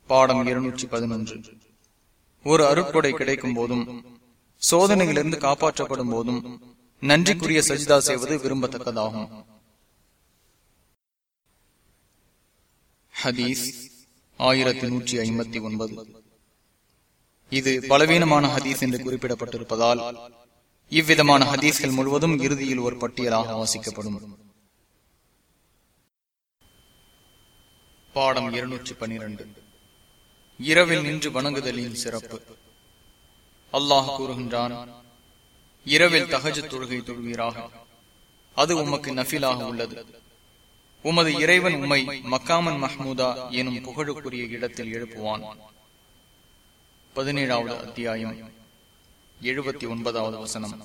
பாடம் இருநூற்றி பதினொன்று ஒரு அருட்கொடை கிடைக்கும் போதும் சோதனையிலிருந்து காப்பாற்றப்படும் போதும் நன்றிக்குரிய சஜிதா செய்வது விரும்பத்தக்கதாகும் ஹதீஸ் ஆயிரத்தி நூற்றி ஐம்பத்தி ஒன்பது இது பலவீனமான ஹதீஸ் என்று குறிப்பிடப்பட்டிருப்பதால் இவ்விதமான ஹதீஸ்கள் முழுவதும் இறுதியில் ஒரு பட்டியலாக வாசிக்கப்படும் பாடம் இருநூற்றி பனிரெண்டு இரவில் நின்று வணங்குதலின் சிறப்பு அல்லாஹ் கூறுகின்றான் இரவில் தகஜ தொழுகை தொழுவீராக அது உமக்கு நஃபிலாக உள்ளது உமது இறைவன் உம்மை மக்காமன் மஹ்மூதா எனும் புகழுக்குரிய இடத்தில் எழுப்புவான் பதினேழாவது அத்தியாயம் எழுபத்தி ஒன்பதாவது வசனம்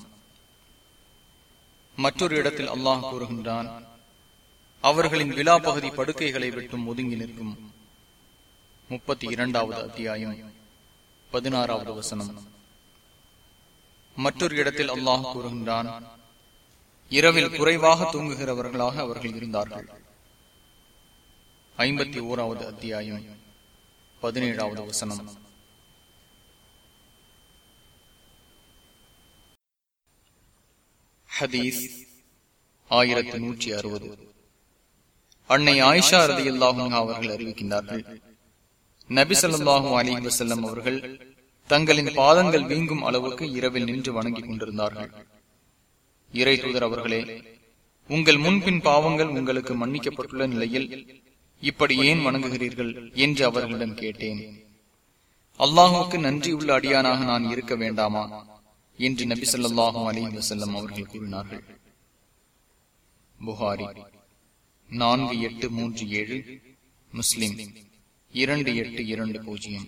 மற்றொரு இடத்தில் அல்லாஹ் கூறுகின்றான் அவர்களின் விழா பகுதி படுக்கைகளை விட்டும் ஒதுங்கி நிற்கும் முப்பத்தி இரண்டாவது அத்தியாயம் பதினாறாவது வசனம் மற்றொரு இடத்தில் அல்லாஹ் கூறுகின்றான் இரவில் குறைவாக தூங்குகிறவர்களாக அவர்கள் இருந்தார்கள் ஐம்பத்தி ஓராவது அத்தியாயம் பதினேழாவது வசனம் ஹதீஸ் ஆயிரத்தி நூற்றி அறுபது அன்னை ஆயிஷா ரதி அல்லாஹும் அவர்கள் அறிவிக்கின்றார்கள் நபி சொல்லாஹும் அலி வசல்லம் அவர்கள் தங்களின் பாதங்கள் வீங்கும் அளவுக்கு இரவில் நின்று வணங்கிக் கொண்டிருந்தார்கள் இறை தூதர் அவர்களே உங்கள் முன்பின் பாவங்கள் உங்களுக்கு மன்னிக்கப்பட்டுள்ள நிலையில் இப்படி ஏன் வணங்குகிறீர்கள் என்று அவர்களிடம் கேட்டேன் அல்லாஹுக்கு நன்றியுள்ள அடியானாக நான் இருக்க வேண்டாமா என்று நபி சொல்லாஹும் அலி வசல்லம் அவர்கள் கூறினார்கள் புகாரி நான்கு எட்டு மூன்று ஏழு முஸ்லிம் இரண்டு எட்டு இரண்டு பூஜ்ஜியம்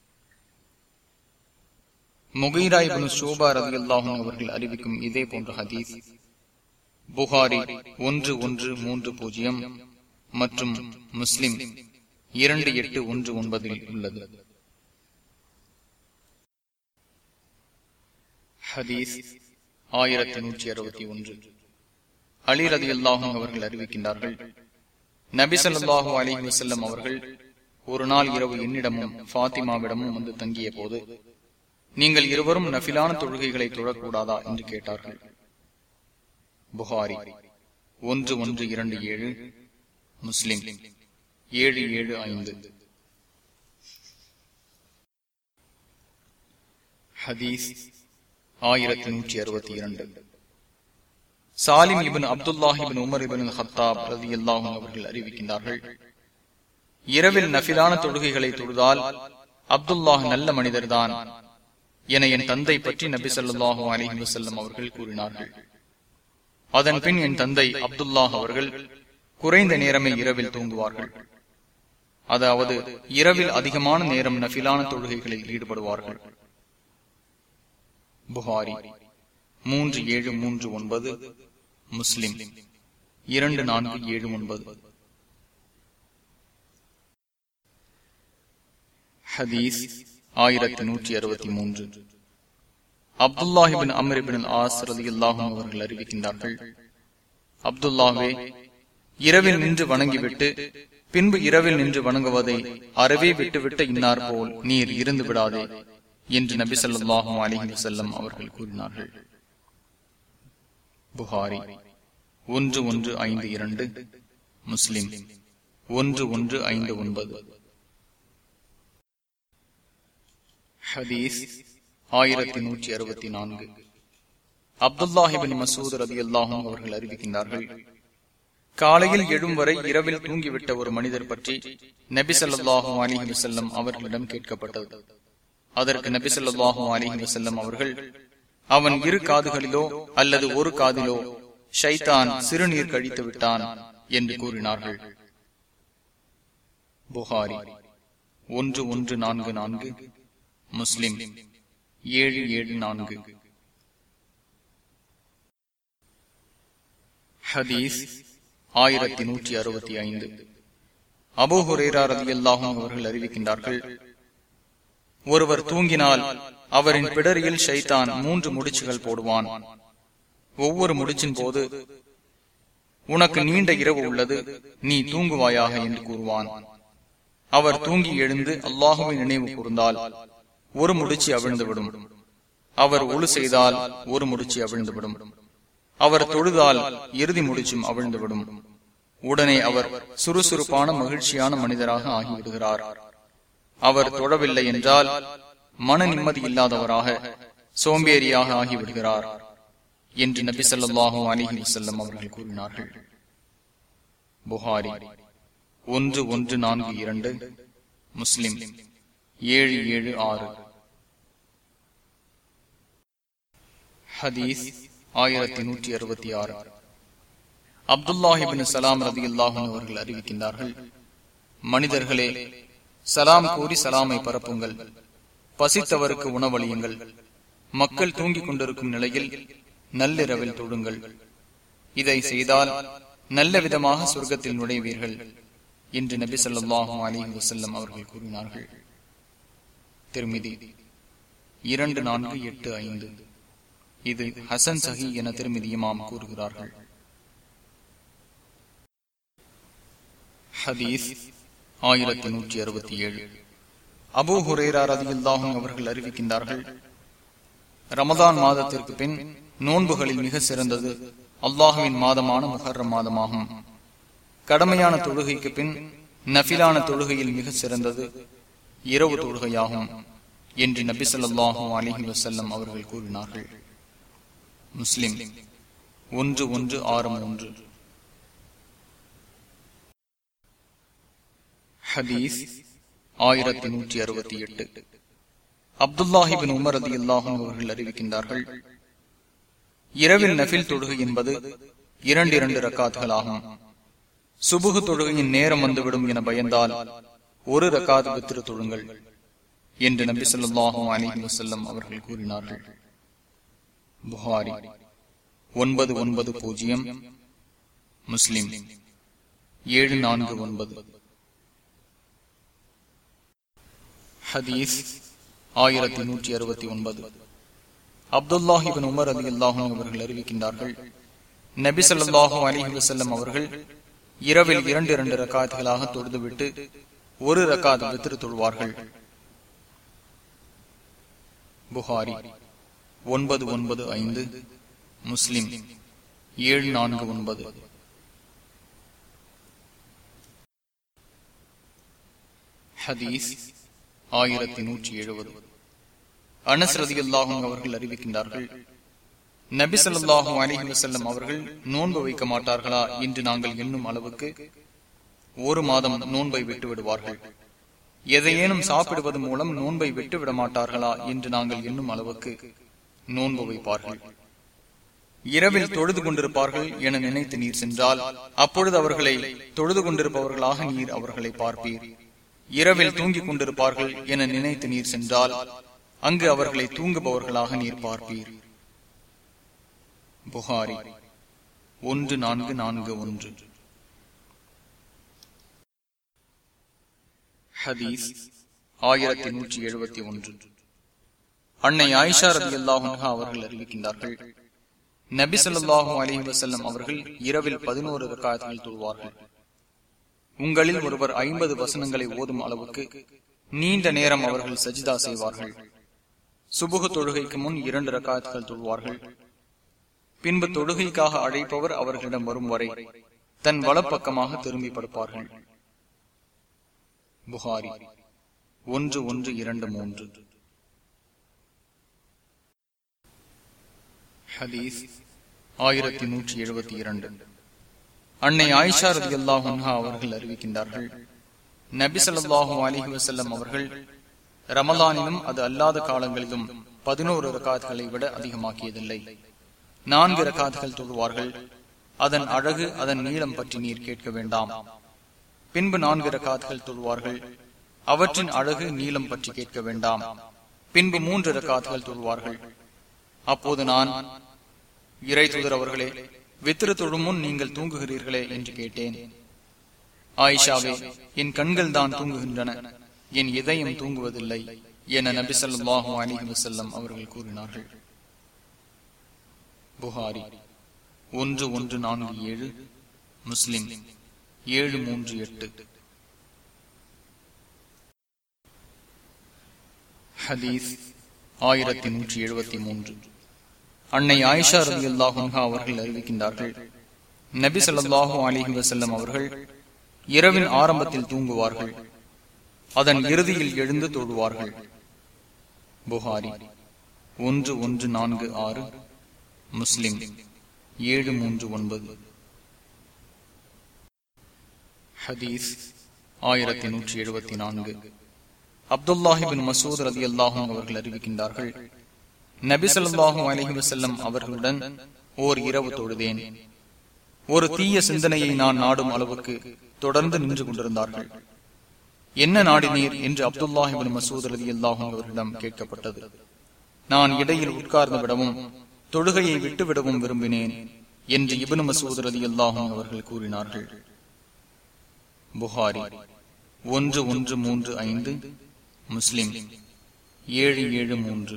முகைராய்பனு சோபா ரவி அல்லாஹும் அவர்கள் அறிவிக்கும் இதே போன்ற ஹதீஸ் புகாரி ஒன்று ஒன்று மூன்று பூஜ்ஜியம் மற்றும் முஸ்லிம் இரண்டு எட்டு ஒன்று ஒன்பதில் உள்ளது ஹதீஸ் ஆயிரத்தி நூற்றி அறுபத்தி ஒன்று அலி ரதி அல்லாஹும் அவர்கள் அறிவிக்கின்றார்கள் நபி சொல்லாஹூ அலி வசல்லம் அவர்கள் ஒரு நாள் இரவு என்னிடமும் பாத்திமாவிடமும் வந்து தங்கிய போது நீங்கள் இருவரும் நபிலான தொழுகைகளை தொழக்கூடாதா என்று கேட்டார்கள் புகாரி ஒன்று ஒன்று இரண்டு ஏழு முஸ்லிம் ஏழு ஏழு ஐந்து ஹதீஸ் ஆயிரத்தி நூற்றி அறுபத்தி இரண்டு Salim ibn Abdullah ibn Umar ibn Khattab ரதி அல்லாஹும் அவர்கள் அறிவிக்கின்றார்கள் இரவில் நபிலான தொழுகைகளை தொழுதால் அப்துல்லாஹ் நல்ல மனிதர்தான் என என் தந்தை பற்றி நபி சொல்லாஹு அலிஹி வசல்லம் அவர்கள் கூறினார்கள் அதன் பின் என் தந்தை அப்துல்லாஹ் அவர்கள் குறைந்த நேரமே இரவில் தூங்குவார்கள் அதாவது இரவில் அதிகமான நேரம் நபிலான தொழுகைகளில் ஈடுபடுவார்கள் புகாரி மூன்று ஏழு மூன்று ஒன்பது முஸ்லிம் இரண்டு நான்கு ஏழு ஒன்பது ஹதீஸ் ஆயிரத்தி நூற்றி அறுபத்தி மூன்று அப்துல்லாஹிபின் அமரிபின் ஆஸ் ரதி அல்லாஹும் அவர்கள் அறிவிக்கின்றார்கள் அப்துல்லாவே இரவில் நின்று வணங்கிவிட்டு பின்பு இரவில் நின்று வணங்குவதை அறவே விட்டுவிட்ட இன்னார் போல் நீர் இருந்து விடாதே என்று நபி சொல்லாஹும் அலிஹி வசல்லம் அவர்கள் கூறினார்கள் புகாரி ஒன்று ஒன்று ஐந்து இரண்டு முஸ்லிம் ஒன்று ஒன்று ஐந்து ஒன்பது ஹதீஸ் ஆயிரத்தி நூற்றி அறுபத்தி நான்கு அப்துல்லாஹிபின் மசூத் ரதி அல்லாஹும் அவர்கள் அறிவிக்கின்றார்கள் காலையில் எழும் வரை இரவில் தூங்கிவிட்ட ஒரு மனிதர் பற்றி நபி சொல்லாஹும் அலிஹி வசல்லம் அவர்களிடம் கேட்கப்பட்டது அதற்கு நபி சொல்லாஹும் அலிஹி வசல்லம் அவர்கள் அவன் இரு காதுகளிலோ அல்லது ஒரு காதிலோ ஷைத்தான் சிறுநீர் கழித்து விட்டான் என்று கூறினார்கள் புகாரி ஒன்று ஒன்று நான்கு நான்கு முஸ்லிம் ஏழு ஏழு நான்கு ஹதீஸ் ஆயிரத்தி நூற்றி அறுபத்தி ஐந்து அபோஹுரேரா ரதி அல்லாஹும் அவர்கள் அறிவிக்கின்றார்கள் ஒருவர் தூங்கினால் அவரின் பிடரியில் ஷைத்தான் மூன்று முடிச்சுகள் போடுவான் ஒவ்வொரு முடிச்சின் போது உனக்கு நீண்ட இரவு உள்ளது நீ தூங்குவாயாக என்று கூறுவான் அவர் தூங்கி எழுந்து அல்லாஹுவை நினைவு கூர்ந்தால் ஒரு முடிச்சு அவிழ்ந்துவிடும் அவர் ஒழு செய்தால் ஒரு முடிச்சு அவிழ்ந்துவிடும் அவர் தொழுதால் இறுதி முடிச்சும் அவிழ்ந்துவிடும் உடனே அவர் சுறுசுறுப்பான மகிழ்ச்சியான மனிதராக ஆகிவிடுகிறார் அவர் தொழவில்லை என்றால் மன நிம்மதி இல்லாதவராக சோம்பேறியாக ஆகிவிடுகிறார் என்று நபி சொல்லாஹும் அலிஹி வசல்லம் அவர்கள் கூறினார்கள் புகாரி ஒன்று ஒன்று நான்கு இரண்டு முஸ்லிம் ஏழு ஏழு ஆறு ஹதீஸ் ஆயிரத்தி நூற்றி அறுபத்தி ஆறு அப்துல்லாஹிபின் சலாம் ரதி அல்லாஹன் அவர்கள் அறிவிக்கின்றார்கள் மனிதர்களே சலாம் கூறி சலாமை பரப்புங்கள் பசித்தவருக்கு உணவளியுங்கள் மக்கள் தூங்கிக் கொண்டிருக்கும் நிலையில் நள்ளிரவில் தொழுங்கள் இதை செய்தால் நல்ல விதமாக சொர்க்கத்தில் நுழைவீர்கள் என்று நபி சொல்லாஹும் அலி வசல்லம் அவர்கள் கூறினார்கள் திருமிதி இரண்டு நான்கு எட்டு ஐந்து இது ஹசன் சஹி என திருமதியுமாம் கூறுகிறார்கள் ஹதீஸ் ஆயிரத்தி நூற்றி அறுபத்தி ஏழு அபு ஹுரேரா ரதியுல்லாஹும் அவர்கள் அறிவிக்கின்றார்கள் ரமதான் மாதத்திற்கு பின் நோன்புகளில் மிக சிறந்தது அல்லாஹுவின் மாதமான முஹர்ரம் மாதமாகும் கடமையான தொழுகைக்கு பின் நபிலான தொழுகையில் மிக சிறந்தது இரவு தொழுகையாகும் என்று நபி சொல்லாஹு அலிஹி வசல்லம் அவர்கள் கூறினார்கள் முஸ்லிம் ஒன்று ஒன்று ஆறு மூன்று ஹதீஸ் ஆயிரத்தி நூற்றி அறுபத்தி எட்டு அப்துல்லாஹிபின் உமர் அதி அல்லாஹும் அவர்கள் அறிவிக்கின்றார்கள் இரவில் நபில் தொழுகை என்பது இரண்டு இரண்டு ரக்காத்துகள் ஆகும் சுபுகு தொழுகையின் நேரம் வந்துவிடும் என பயந்தால் ஒரு ரக்காத் வித்திரு தொழுங்கள் என்று நபி சொல்லாஹும் அலிஹி வசல்லம் அவர்கள் கூறினார்கள் புகாரி ஒன்பது ஒன்பது பூஜ்ஜியம் முஸ்லிம் ஏழு நான்கு ஒன்பது ஹதீஸ் ஆயிரத்தி நூற்றி அறுபத்தி ஒன்பது அப்துல்லாஹிபின் உமர் அலி அல்லாஹும் அவர்கள் அறிவிக்கின்றார்கள் நபி சொல்லாஹு அலிஹி வசல்லம் அவர்கள் இரவில் இரண்டு இரண்டு ரக்காத்துகளாக தொழுதுவிட்டு ஒரு ரக்காத் வித்திரு தொழுவார்கள் புகாரி ஒன்பது ஒன்பது ஐந்து முஸ்லிம் ஏழு நான்கு ஒன்பது ஹதீஸ் ஆயிரத்தி நூற்றி எழுபது அனஸ்ரதி அல்லாஹும் அவர்கள் அறிவிக்கின்றார்கள் நபி சொல்லாஹும் அலிஹி வசல்லம் அவர்கள் நோன்பு வைக்க மாட்டார்களா என்று நாங்கள் எண்ணும் அளவுக்கு ஒரு மாதம் நோன்பை விட்டு விடுவார்கள் எதையேனும் சாப்பிடுவது மூலம் நோன்பை விட்டு விட மாட்டார்களா என்று நாங்கள் எண்ணும் அளவுக்கு நோன்பு வைப்பார்கள் இரவில் தொழுது கொண்டிருப்பார்கள் என நினைத்து நீர் சென்றால் அப்பொழுது அவர்களை தொழுது கொண்டிருப்பவர்களாக நீர் அவர்களை பார்ப்பீர் இரவில் தூங்கிக் கொண்டிருப்பார்கள் என நினைத்து நீர் சென்றால் அங்கு அவர்களை தூங்குபவர்களாக நீர் பார்ப்பீர் புகாரி ஒன்று நான்கு நான்கு ஒன்று ஹதீஸ் ஆயிரத்தி நூற்றி எழுபத்தி ஒன்று அன்னை ஆயிஷா ரதி அல்லாஹா அவர்கள் அறிவிக்கின்றார்கள் நபி சொல்லாஹு அலஹி வசல்லம் அவர்கள் இரவில் பதினோரு ரக்காயத்தில் தொழுவார்கள் உங்களில் ஒருவர் ஐம்பது வசனங்களை ஓதும் அளவுக்கு நீண்ட நேரம் அவர்கள் சஜிதா செய்வார்கள் சுபுகு தொழுகைக்கு முன் இரண்டு ரக்காயத்துகள் தொழுவார்கள் பின்பு தொழுகைக்காக அழைப்பவர் அவர்களிடம் வரும் வரை தன் வலப்பக்கமாக திரும்பி படுப்பார்கள் புகாரி ஒன்று ஒன்று இரண்டு மூன்று ஹதீஸ் ஆயிரத்தி நூற்றி எழுபத்தி இரண்டு அன்னை ஆயிஷா ரதி அல்லாஹா அவர்கள் அறிவிக்கின்றார்கள் நபி சொல்லாஹு அலிஹி வசல்லம் அவர்கள் ரமலானிலும் அது அல்லாத காலங்களிலும் பதினோரு ரகாத்களை விட அதிகமாக்கியதில்லை நான்கு ரகாத்கள் தொழுவார்கள் அதன் அழகு அதன் நீளம் பற்றி நீர் கேட்க வேண்டாம் பின்பு நான்கு ரகாத்கள் தொழுவார்கள் அவற்றின் அழகு நீளம் பற்றி கேட்க வேண்டாம் பின்பு மூன்று ரகாத்கள் தொழுவார்கள் அப்போது நான் இறை தூதர் அவர்களே வித்திரு தொழும் முன் நீங்கள் தூங்குகிறீர்களே என்று கேட்டேன் ஆயிஷாவே என் கண்கள் தான் தூங்குகின்றன என் இதயம் தூங்குவதில்லை என நபி சொல்லாஹு அலிஹி வசல்லம் அவர்கள் கூறினார்கள் புகாரி ஒன்று ஒன்று நான்கு ஏழு முஸ்லிம் ஏழு மூன்று எட்டு ஹதீஸ் ஆயிரத்தி நூற்றி எழுபத்தி மூன்று அன்னை ஆயிஷா ரதி அல்லாஹா அவர்கள் அறிவிக்கின்றார்கள் நபி ஸல்லல்லாஹு அலிஹி வசல்லம் அவர்கள் இரவின் ஆரம்பத்தில் தூங்குவார்கள் அதன் இறுதியில் எழுந்து தொழுவார்கள் புகாரி ஒன்று ஒன்று நான்கு ஆறு முஸ்லிம் ஏழு மூன்று ஒன்பது ஹதீஸ் ஆயிரத்தி நூற்றி எழுபத்தி நான்கு அப்துல்லாஹிபின் மசூத் ரதி அல்லாஹும் அவர்கள் அறிவிக்கின்றார்கள் நபி சொல்லாஹும் அலஹி வசல்லம் அவர்களுடன் ஓர் இரவு தொழுதேன் ஒரு தீய சிந்தனையை நான் நாடும் அளவுக்கு தொடர்ந்து நின்று கொண்டிருந்தார்கள் என்ன நாடினீர் என்று அப்துல்லாஹிபின் மசூத் ரதி அல்லாஹும் அவர்களிடம் கேட்கப்பட்டது நான் இடையில் உட்கார்ந்து விடவும் தொழுகையை விட்டுவிடவும் விரும்பினேன் என்று இபனு மசூத் ரதி அல்லாஹும் அவர்கள் கூறினார்கள் புகாரி ஒன்று ஒன்று மூன்று ஐந்து முஸ்லிம் ஏழு ஏழு மூன்று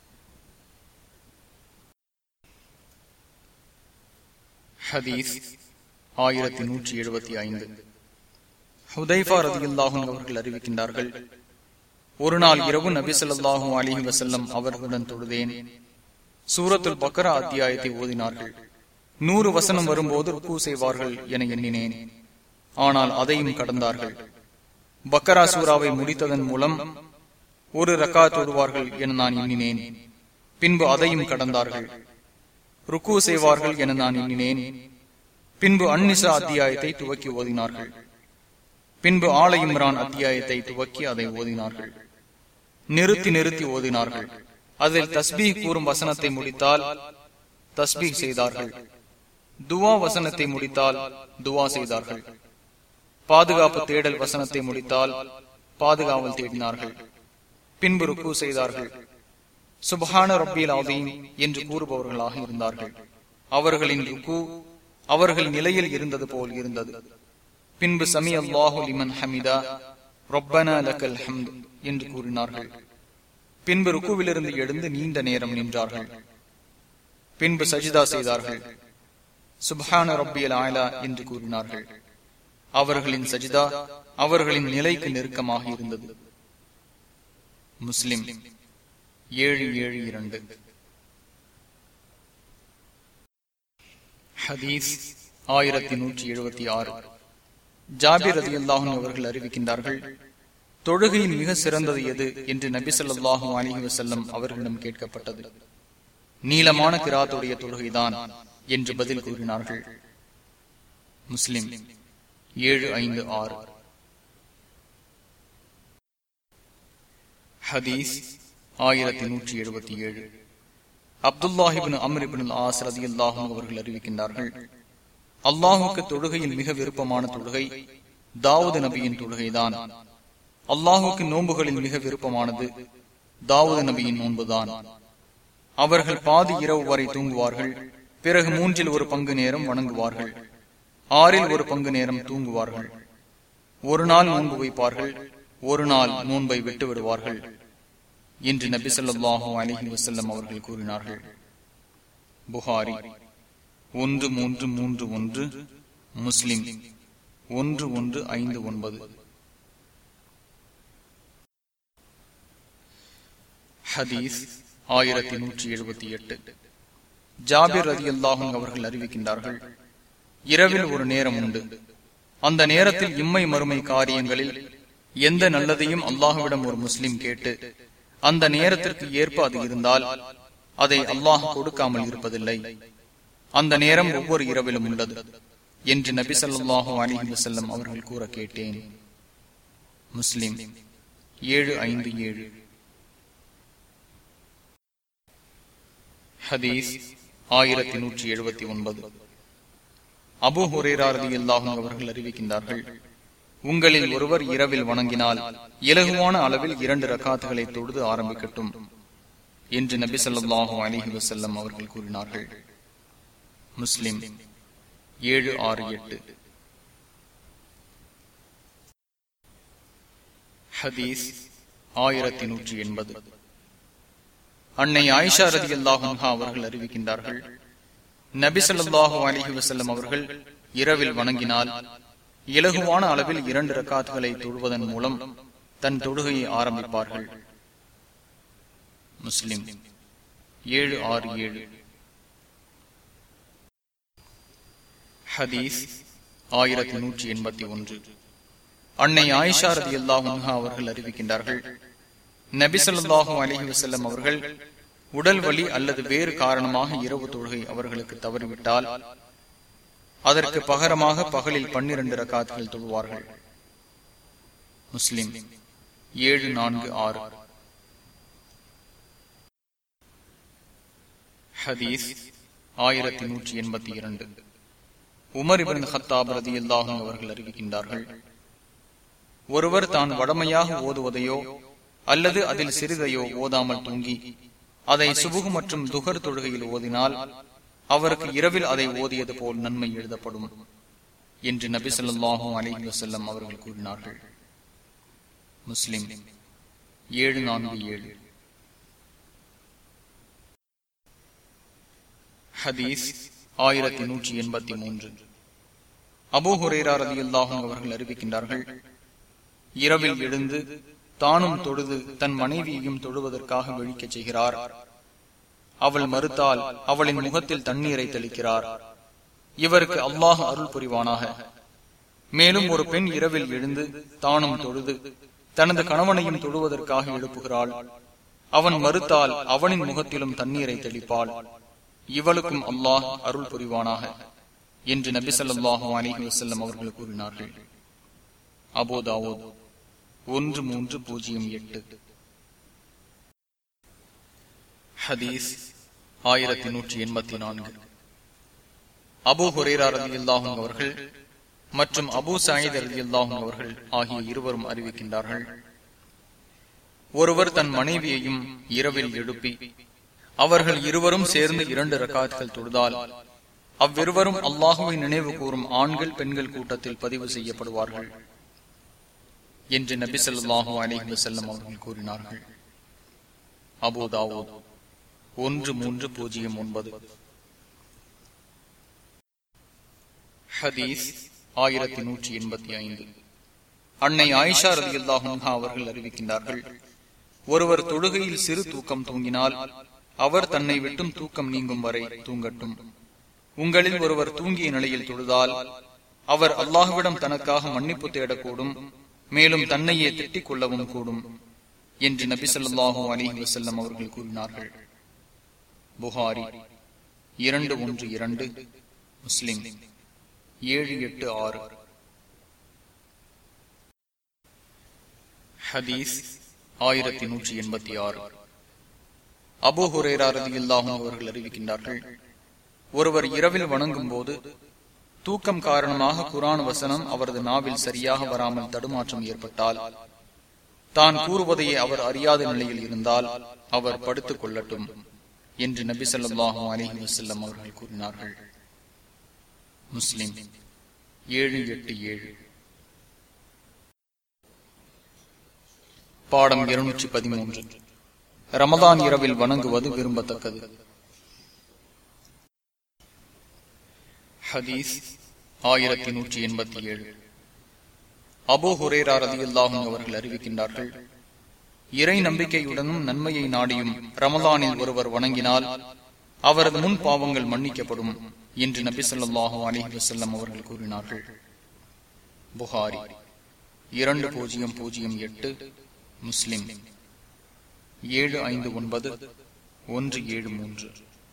ஹதீஸ் ஆயிரத்தி நூற்றி எழுபத்தி ஐந்து ஹுதைஃபா ரதியுல்லாஹும் அவர்கள் அறிவிக்கின்றார்கள் ஒரு நாள் இரவு நபி சொல்லாஹும் அலிஹி வசல்லம் அவர்களுடன் தொழுதேன் சூரத்துல் பக்கரா அத்தியாயத்தை ஓதினார்கள் நூறு வசனம் வரும்போது ருக்கு செய்வார்கள் என எண்ணினேன் ஆனால் அதையும் கடந்தார்கள் பக்கரா சூராவை முடித்ததன் மூலம் ஒரு ரக்கா தொடுவார்கள் என நான் எண்ணினேன் பின்பு அதையும் கடந்தார்கள் ருக்கு செய்வார்கள் என நான் எண்ணினேன் பின்பு அந்நிசா அத்தியாயத்தை துவக்கி ஓதினார்கள் பின்பு ஆல இம்ரான் அத்தியாயத்தை துவக்கி அதை ஓதினார்கள் நிறுத்தி நிறுத்தி ஓதினார்கள் அதில் தஸ்பீ கூறும் வசனத்தை முடித்தால் தஸ்பீ செய்தார்கள் துவா வசனத்தை முடித்தால் துவா செய்தார்கள் பாதுகாப்பு தேடல் வசனத்தை முடித்தால் பாதுகாவல் தேடினார்கள் பின்பு ருக்கு செய்தார்கள் சுபஹான ரப்பியல் ஆதீன் என்று கூறுபவர்களாக இருந்தார்கள் அவர்களின் ருக்கு அவர்கள் நிலையில் இருந்தது போல் இருந்தது பின்பு சமி அல்லாஹு லிமன் ஹமிதா ரொப்பனா லக்கல் ஹம்த் என்று கூறினார்கள் பின்பு ருக்குவிலிருந்து எழுந்து நீண்ட நேரம் நின்றார்கள் பின்பு சஜிதா செய்தார்கள் சுபஹான ரப்பியல் ஆயலா என்று கூறினார்கள் அவர்களின் சஜிதா அவர்களின் நிலைக்கு நெருக்கமாக இருந்தது முஸ்லிம் ஏழு ஏழு இரண்டு ஹதீஸ் ஆயிரத்தி நூற்றி எழுபத்தி ஆறு ஜாபிர் ரதி அல்லாஹும் அவர்கள் அறிவிக்கின்றார்கள் தொழுகையின் மிக சிறந்தது எது என்று நபி சொல்லாஹும் அலிஹி வசல்லம் அவர்களிடம் கேட்கப்பட்டது நீளமான கிராத்துடைய தொழுகைதான் என்று பதில் கூறினார்கள் முஸ்லிம் ஏழு ஐந்து ஆறு ஹதீஸ் ஆயிரத்தி நூற்றி எழுபத்தி ஏழு அப்துல்லாஹிபின் அம்ரிபின் ஆஸ் ரதி அல்லாஹும் அவர்கள் அறிவிக்கின்றார்கள் அல்லாஹுக்கு தொழுகையில் மிக விருப்பமான தொழுகை தாவூது நபியின் தொழுகைதான் அல்லாஹுக்கு நோன்புகளில் மிக விருப்பமானது தாவூது நபியின் நோன்புதான் அவர்கள் பாதி இரவு வரை தூங்குவார்கள் பிறகு மூன்றில் ஒரு பங்கு நேரம் வணங்குவார்கள் ஆறில் ஒரு பங்கு நேரம் தூங்குவார்கள் ஒரு நாள் நோன்பு வைப்பார்கள் ஒரு நாள் நோன்பை விட்டு விடுவார்கள் என்று நபி சொல்லாஹு அலிஹி வசல்லம் அவர்கள் கூறினார்கள் புகாரி ஒன்று மூன்று மூன்று ஒன்று முஸ்லிம் ஒன்று ஒன்று ஐந்து ஒன்பது ஹதீஸ் ஆயிரத்தி நூற்றி எழுபத்தி எட்டு ஜாபிர் ரதி அல்லாஹும் அவர்கள் அறிவிக்கின்றார்கள் இரவில் ஒரு நேரம் உண்டு அந்த நேரத்தில் இம்மை மறுமை காரியங்களில் எந்த நல்லதையும் அல்லாஹுவிடம் ஒரு முஸ்லிம் கேட்டு அந்த நேரத்திற்கு ஏற்ப அது இருந்தால் அதை அல்லாஹ் கொடுக்காமல் இருப்பதில்லை அந்த நேரம் ஒவ்வொரு இரவிலும் உள்ளது என்று நபி சொல்லாஹு அலிஹி வசல்லம் அவர்கள் கூற கேட்டேன் முஸ்லிம் ஏழு ஐந்து ஏழு ஹதீஸ் ஆயிரத்தி நூற்றி எழுபத்தி ஒன்பது அபு ஹுரேராரதி அல்லாஹும் அவர்கள் அறிவிக்கின்றார்கள் உங்களில் ஒருவர் இரவில் வணங்கினால் இலகுவான அளவில் இரண்டு ரக்காத்துகளை தொழுது ஆரம்பிக்கட்டும் என்று நபி சொல்லாஹு அலிஹி வசல்லம் அவர்கள் கூறினார்கள் முஸ்லிம் ஏழு ஆறு எட்டு ஹதீஸ் ஆயிரத்தி நூற்றி எண்பது அன்னை ஆயிஷா ரதி அல்லாஹா அவர்கள் அறிவிக்கின்றார்கள் நபி சொல்லாஹு அலிஹி வசல்லம் அவர்கள் இரவில் வணங்கினால் இலகுவான அளவில் இரண்டு ரக்காத்துகளை தொழுவதன் மூலம் தன் தொழுகையை ஆரம்பிப்பார்கள் முஸ்லிம் ஏழு ஆறு ஏழு ஹதீஸ் ஆயிரத்தி நூற்றி எண்பத்தி ஒன்று அன்னை ஆயிஷா ரதி அல்லாஹா அவர்கள் அறிவிக்கின்றார்கள் நபிசல்லாஹு அலஹி வசல்லம் அவர்கள் உடல் வலி அல்லது வேறு காரணமாக இரவு தொழுகை அவர்களுக்கு தவறிவிட்டால் அதற்கு பகரமாக பகலில் பன்னிரண்டு ரகாத்துகள் தொழுவார்கள் முஸ்லிம் ஏழு நான்கு ஆறு ஹதீஸ் ஆயிரத்தி நூற்றி எண்பத்தி இரண்டு உமர் இபின் ஹத்தாப் ரதி அல்லாஹும் அவர்கள் அறிவிக்கின்றார்கள் ஒருவர் தான் வடமையாக ஓதுவதையோ அல்லது அதில் சிறிதையோ ஓதாமல் தூங்கி அதை சுபுகு மற்றும் துகர் தொழுகையில் ஓதினால் அவருக்கு இரவில் அதை ஓதியது போல் நன்மை எழுதப்படும் என்று நபி சொல்லாஹும் அலி வசல்லம் அவர்கள் கூறினார்கள் முஸ்லிம் ஏழு நான்கு ஏழு ஹதீஸ் ஆயிரத்தி நூற்றி எண்பத்தி மூன்று அபு ஹுரேரா ரதி அல்லாஹும் அவர்கள் அறிவிக்கின்றார்கள் இரவில் எழுந்து தானும் தொழுது தன் மனைவியையும் தொழுவதற்காக விழிக்கச் செய்கிறார் அவள் மறுத்தால் அவளின் முகத்தில் தண்ணீரை தெளிக்கிறார் இவருக்கு அல்லாஹ் அருள் புரிவானாக மேலும் ஒரு பெண் இரவில் எழுந்து தானும் தொழுது தனது கணவனையும் தொழுவதற்காக எழுப்புகிறாள் அவன் மறுத்தால் அவனின் முகத்திலும் தண்ணீரை தெளிப்பாள் இவளுக்கும் அல்லாஹ் அருள் புரிவானாக என்று நபி சொல்லாஹு அலிஹி வசல்லம் அவர்கள் கூறினார்கள் அபோதாவோ ஒன்று மூன்று பூஜ்ஜியம் எட்டு ஹதீஸ் ஆயிரத்தி நூற்றி எண்பத்தி நான்கு அபு ஹுரேரா ரதி அல்லாஹும் அவர்கள் மற்றும் அபு சாயித் ரதி அல்லாஹும் அவர்கள் ஆகிய இருவரும் அறிவிக்கின்றார்கள் ஒருவர் தன் மனைவியையும் இரவில் எழுப்பி அவர்கள் இருவரும் சேர்ந்து இரண்டு ரகாத்கள் தொழுதால் அவ்விருவரும் அல்லாஹுவை நினைவு கூறும் ஆண்கள் பெண்கள் கூட்டத்தில் பதிவு செய்யப்படுவார்கள் என்று நபி சொல்லாஹு அலிஹி வசல்லம் அவர்கள் கூறினார்கள் அபோதாவோ ஒன்று மூன்று பூஜ்ஜியம் ஒன்பது ஹதீஸ் ஆயிரத்தி நூற்றி எண்பத்தி ஐந்து அன்னை ஆயிஷா ரதி அல்லாஹா அவர்கள் அறிவிக்கின்றார்கள் ஒருவர் தொழுகையில் சிறு தூக்கம் தூங்கினால் அவர் தன்னை விட்டும் தூக்கம் நீங்கும் வரை தூங்கட்டும் உங்களில் ஒருவர் தூங்கிய நிலையில் தொழுதால் அவர் அல்லாஹுவிடம் தனக்காக மன்னிப்பு தேடக்கூடும் மேலும் தன்னையே திட்டிக் கொள்ளவும் கூடும் என்று நபி சொல்லாஹு அலிஹி வசல்லம் அவர்கள் கூறினார்கள் புகாரி இரண்டு ஒன்று இரண்டு முஸ்லிம் ஏழு எட்டு ஆறு ஹதீஸ் ஆயிரத்தி நூற்றி எண்பத்தி ஆறு அபு ஹுரேரா ரதியில்லாஹும் அவர்கள் அறிவிக்கின்றார்கள் ஒருவர் இரவில் வணங்கும் போது தூக்கம் காரணமாக குரான் வசனம் அவரது நாவில் சரியாக வராமல் தடுமாற்றம் ஏற்பட்டால் தான் கூறுவதையே அவர் அறியாத நிலையில் இருந்தால் அவர் படுத்துக் கொள்ளட்டும் என்று நபி சொல்லாஹு அலிஹி வசல்லம் அவர்கள் கூறினார்கள் முஸ்லிம் ஏழு எட்டு ஏழு பாடம் இருநூற்றி பதிமூன்று ரமதான் இரவில் வணங்குவது விரும்பத்தக்கது ஹதீஸ் ஆயிரத்தி நூற்றி எண்பத்தி ஏழு அபோ ஹுரேரா ரதியுல்லாஹும் அவர்கள் அறிவிக்கின்றார்கள் இறை நம்பிக்கையுடனும் நன்மையை நாடியும் ரமலானில் ஒருவர் வணங்கினால் அவரது முன் பாவங்கள் மன்னிக்கப்படும் என்று நபி சொல்லாஹு அலிஹி வசல்லம் அவர்கள் கூறினார்கள் புகாரி இரண்டு பூஜ்ஜியம் பூஜ்ஜியம் எட்டு முஸ்லிம் ஏழு ஐந்து ஒன்பது ஒன்று ஏழு மூன்று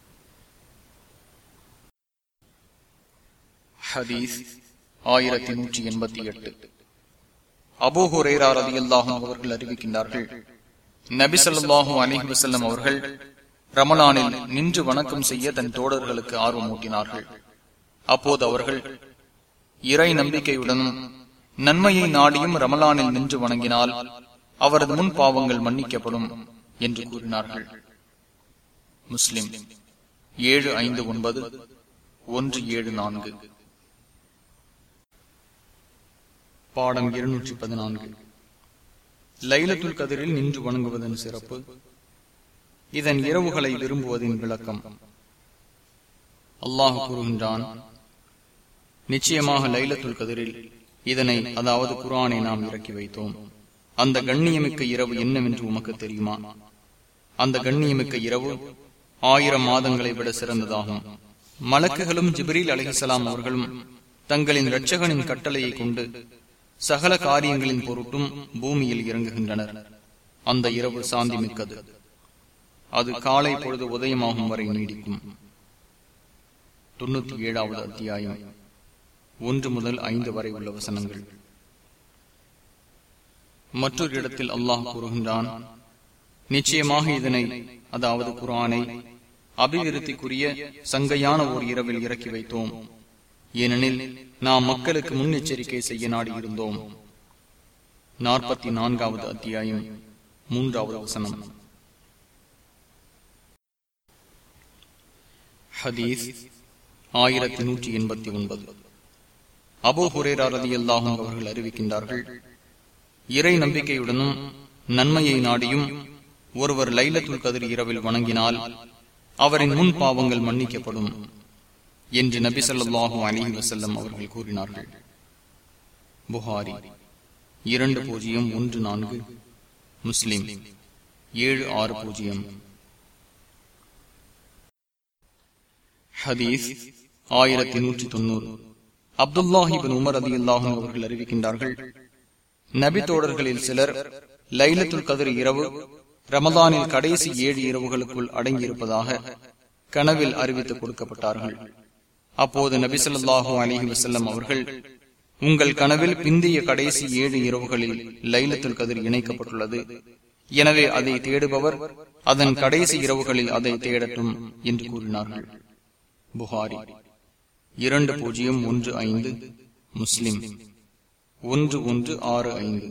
ஹதீஸ் ஆயிரத்தி நூற்றி எண்பத்தி எட்டு அபோஹுரேரா ரதி அல்லாஹும் அவர்கள் அறிவிக்கின்றார்கள் நபி சொல்லாஹு அலிஹி வசல்லம் அவர்கள் ரமலானில் நின்று வணக்கம் செய்ய தன் தோழர்களுக்கு ஆர்வமூட்டினார்கள் அப்போது அவர்கள் இறை நம்பிக்கையுடனும் நன்மையை நாடியும் ரமலானில் நின்று வணங்கினால் அவரது முன் பாவங்கள் மன்னிக்கப்படும் என்று கூறினார்கள் முஸ்லிம் ஏழு ஐந்து ஒன்பது ஒன்று ஏழு நான்கு பாடம் இருநூற்றி பதினான்கு லைலத்துல் கதிரில் நின்று வணங்குவதன் சிறப்பு இதன் இரவுகளை விரும்புவதின் விளக்கம் அல்லாஹ் கூறுகின்றான் நிச்சயமாக லைலத்துல் கதிரில் இதனை அதாவது குரானை நாம் இறக்கி வைத்தோம் அந்த கண்ணியமிக்க இரவு என்னவென்று உமக்கு தெரியுமா அந்த கண்ணியமிக்க இரவு ஆயிரம் மாதங்களை விட சிறந்ததாகும் மலக்குகளும் ஜிப்ரீல் அலிஹலாம் அவர்களும் தங்களின் இரட்சகனின் கட்டளையை கொண்டு சகல காரியங்களின் பொருட்டும் பூமியில் இறங்குகின்றனர் அந்த இரவு சாந்தி மிக்கது அது காலை பொழுது உதயமாகும் வரை நீடிக்கும் தொண்ணூத்தி ஏழாவது அத்தியாயம் ஒன்று முதல் ஐந்து வரை உள்ள வசனங்கள் மற்றொரு இடத்தில் அல்லாஹ் கூறுகின்றான் நிச்சயமாக இதனை அதாவது குரானை அபிவிருத்திக்குரிய சங்கையான ஓர் இரவில் இறக்கி வைத்தோம் ஏனெனில் நாம் மக்களுக்கு முன்னெச்சரிக்கை செய்ய நாடியிருந்தோம் நாற்பத்தி நான்காவது அத்தியாயம் மூன்றாவது வசனம் ஹதீஸ் ஆயிரத்தி நூற்றி எண்பத்தி ஒன்பது அபோ ஹுரேரா ரதி அல்லாஹும் அவர்கள் அறிவிக்கின்றார்கள் இறை நம்பிக்கையுடனும் நன்மையை நாடியும் ஒருவர் லைலத்துல் கதிர் இரவில் வணங்கினால் அவரின் முன் பாவங்கள் மன்னிக்கப்படும் என்று நபி சொல்லாஹு அலிஹி வசல்லம் அவர்கள் கூறினார்கள் புகாரி இரண்டு பூஜ்ஜியம் ஒன்று நான்கு முஸ்லிம் ஏழு ஆறு பூஜ்ஜியம் ஹதீஸ் ஆயிரத்தி நூற்றி தொண்ணூறு அப்துல்லாஹிபின் உமர் அதி அல்லாஹும் அவர்கள் அறிவிக்கின்றார்கள் நபி தோழர்களில் சிலர் லைலத்துல் கதிர் இரவு ரமதானில் கடைசி ஏழு இரவுகளுக்குள் அடங்கியிருப்பதாக கனவில் அறிவித்து கொடுக்கப்பட்டார்கள் அப்போது நபி சொல்லாஹு அலிஹி வசல்லம் அவர்கள் உங்கள் கனவில் பிந்திய கடைசி ஏழு இரவுகளில் லைலத்துல் கதிர் இணைக்கப்பட்டுள்ளது எனவே அதை தேடுபவர் அதன் கடைசி இரவுகளில் அதை தேடட்டும் என்று கூறினார்கள் புகாரி இரண்டு பூஜ்ஜியம் ஒன்று ஐந்து முஸ்லிம் ஒன்று ஒன்று ஆறு ஐந்து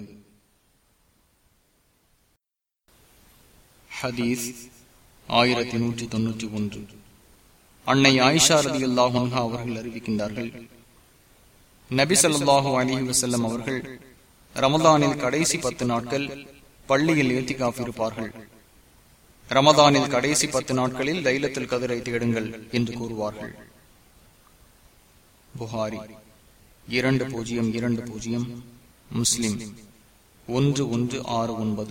ஹதீஸ் ஆயிரத்தி நூற்றி தொன்னூற்றி ஒன்று அன்னை ஆயிஷா ரதி அல்லாஹா அவர்கள் அறிவிக்கின்றார்கள் நபி சொல்லாஹு அலி வசல்லம் அவர்கள் ரமதானில் கடைசி பத்து நாட்கள் பள்ளியில் ஏத்தி காப்பிருப்பார்கள் ரமதானில் கடைசி பத்து நாட்களில் லைலத்தில் கதிரை தேடுங்கள் என்று கூறுவார்கள் புகாரி இரண்டு பூஜ்ஜியம் இரண்டு பூஜ்ஜியம் முஸ்லிம் ஒன்று ஒன்று ஆறு ஒன்பது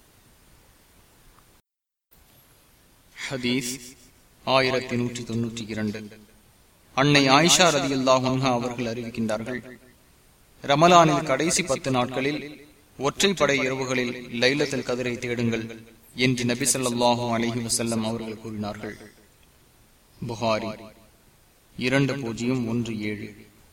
ஹதீஸ் ஆயிரத்தி நூற்றி தொன்னூற்றி இரண்டு அன்னை ஆயிஷா ரதி அல்லாஹா அவர்கள் அறிவிக்கின்றார்கள் ரமலானில் கடைசி பத்து நாட்களில் ஒற்றைப்படை இரவுகளில் லைலத்தில் கதிரை தேடுங்கள் என்று நபி சொல்லாஹு அலஹி வசல்லம் அவர்கள் கூறினார்கள் புகாரி இரண்டு பூஜ்ஜியம் ஒன்று ஏழு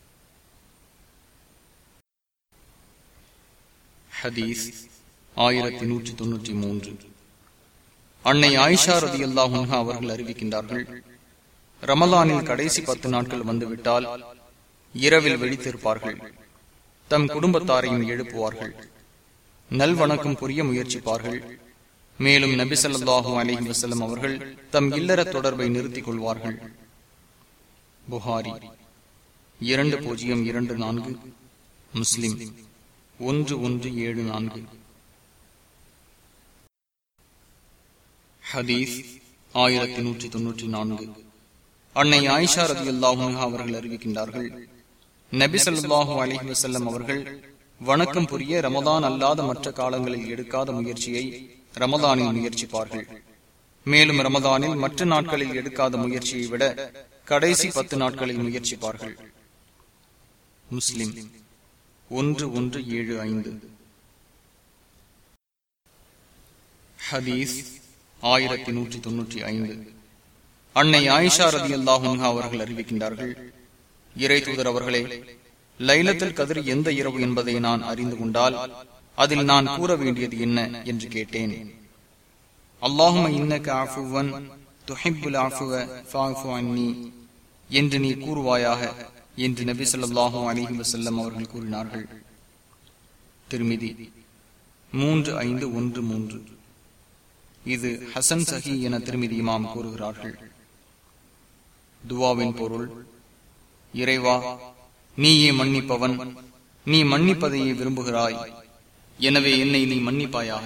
ஹதீஸ் ஆயிரத்தி நூற்றி தொன்னூற்றி மூன்று அன்னை ஆயிஷா ரதி அல்லாஹா அவர்கள் அறிவிக்கின்றார்கள் ரமலானில் கடைசி பத்து நாட்கள் வந்துவிட்டால் இரவில் வெடித்திருப்பார்கள் தம் குடும்பத்தாரையும் எழுப்புவார்கள் நல்வணக்கம் புரிய முயற்சிப்பார்கள் மேலும் நபி சொல்லாஹு அலஹி வசல்லம் அவர்கள் தம் இல்லற தொடர்பை நிறுத்திக் கொள்வார்கள் புகாரி இரண்டு பூஜ்ஜியம் இரண்டு நான்கு முஸ்லிம் ஒன்று ஒன்று ஏழு நான்கு ஹதீஸ் ஆயிரத்தி நூற்றி தொன்னூற்றி நான்கு அன்னை ஆயிஷா ரதி அல்லாஹா அவர்கள் அறிவிக்கின்றார்கள் நபி சொல்லாஹு அலஹி வசல்லம் அவர்கள் வணக்கம் புரிய ரமதான் அல்லாத மற்ற காலங்களில் எடுக்காத முயற்சியை ரமதானில் முயற்சிப்பார்கள் மேலும் ரமதானில் மற்ற நாட்களில் எடுக்காத முயற்சியை விட கடைசி பத்து நாட்களில் முயற்சிப்பார்கள் முஸ்லிம் ஒன்று ஒன்று ஏழு ஐந்து ஹதீஸ் ஆயிரத்தி நூற்றி தொன்னூற்றி ஐந்து அன்னை ஆயிஷா ரதி அல்லாஹா அவர்கள் அறிவிக்கின்றார்கள் இறை தூதர் அவர்களே லைலத்தில் கதிர் எந்த இரவு என்பதை நான் அறிந்து கொண்டால் அதில் நான் கூற வேண்டியது என்ன என்று கேட்டேன் அல்லாஹும இன்னக ஆஃபுவன் துஹிப்புல் ஆஃபுவ ஃபாஃபு அன்னி என்று நீ கூறுவாயாக என்று நபி சொல்லாஹு அலிஹி வசல்லம் அவர்கள் கூறினார்கள் திருமிதி மூன்று ஐந்து ஒன்று மூன்று இது ஹசன் சஹி என திருமிதி இமாம் கூறுகிறார்கள் துவாவின் பொருள் இறைவா நீயே மன்னிப்பவன் நீ மன்னிப்பதையே விரும்புகிறாய் எனவே என்னை நீ மன்னிப்பாயாக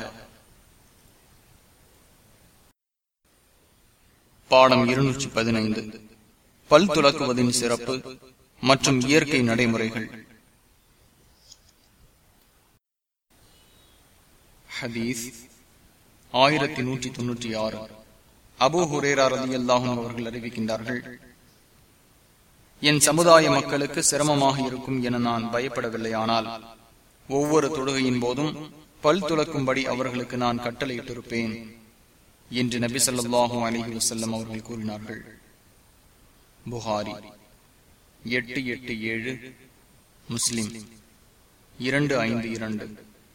பாடம் இருநூற்றி பதினைந்து பல் துலக்குவதின் சிறப்பு மற்றும் இயற்கை நடைமுறைகள் ஹதீஸ் ஆயிரத்தி நூற்றி தொன்னூற்றி ஆறு அபு ஹுரேரா ரதி அல்லாஹும் அவர்கள் அறிவிக்கின்றார்கள் என் சமுதாய மக்களுக்கு சிரமமாக இருக்கும் என நான் பயப்படவில்லை ஆனால் ஒவ்வொரு தொழுகையின் போதும் பல் துளக்கும்படி அவர்களுக்கு நான் கட்டளையிட்டிருப்பேன் என்று நபி சொல்லாஹும் அலிஹி வசல்லம் அவர்கள் கூறினார்கள் புகாரி எட்டு எட்டு ஏழு முஸ்லிம் இரண்டு ஐந்து இரண்டு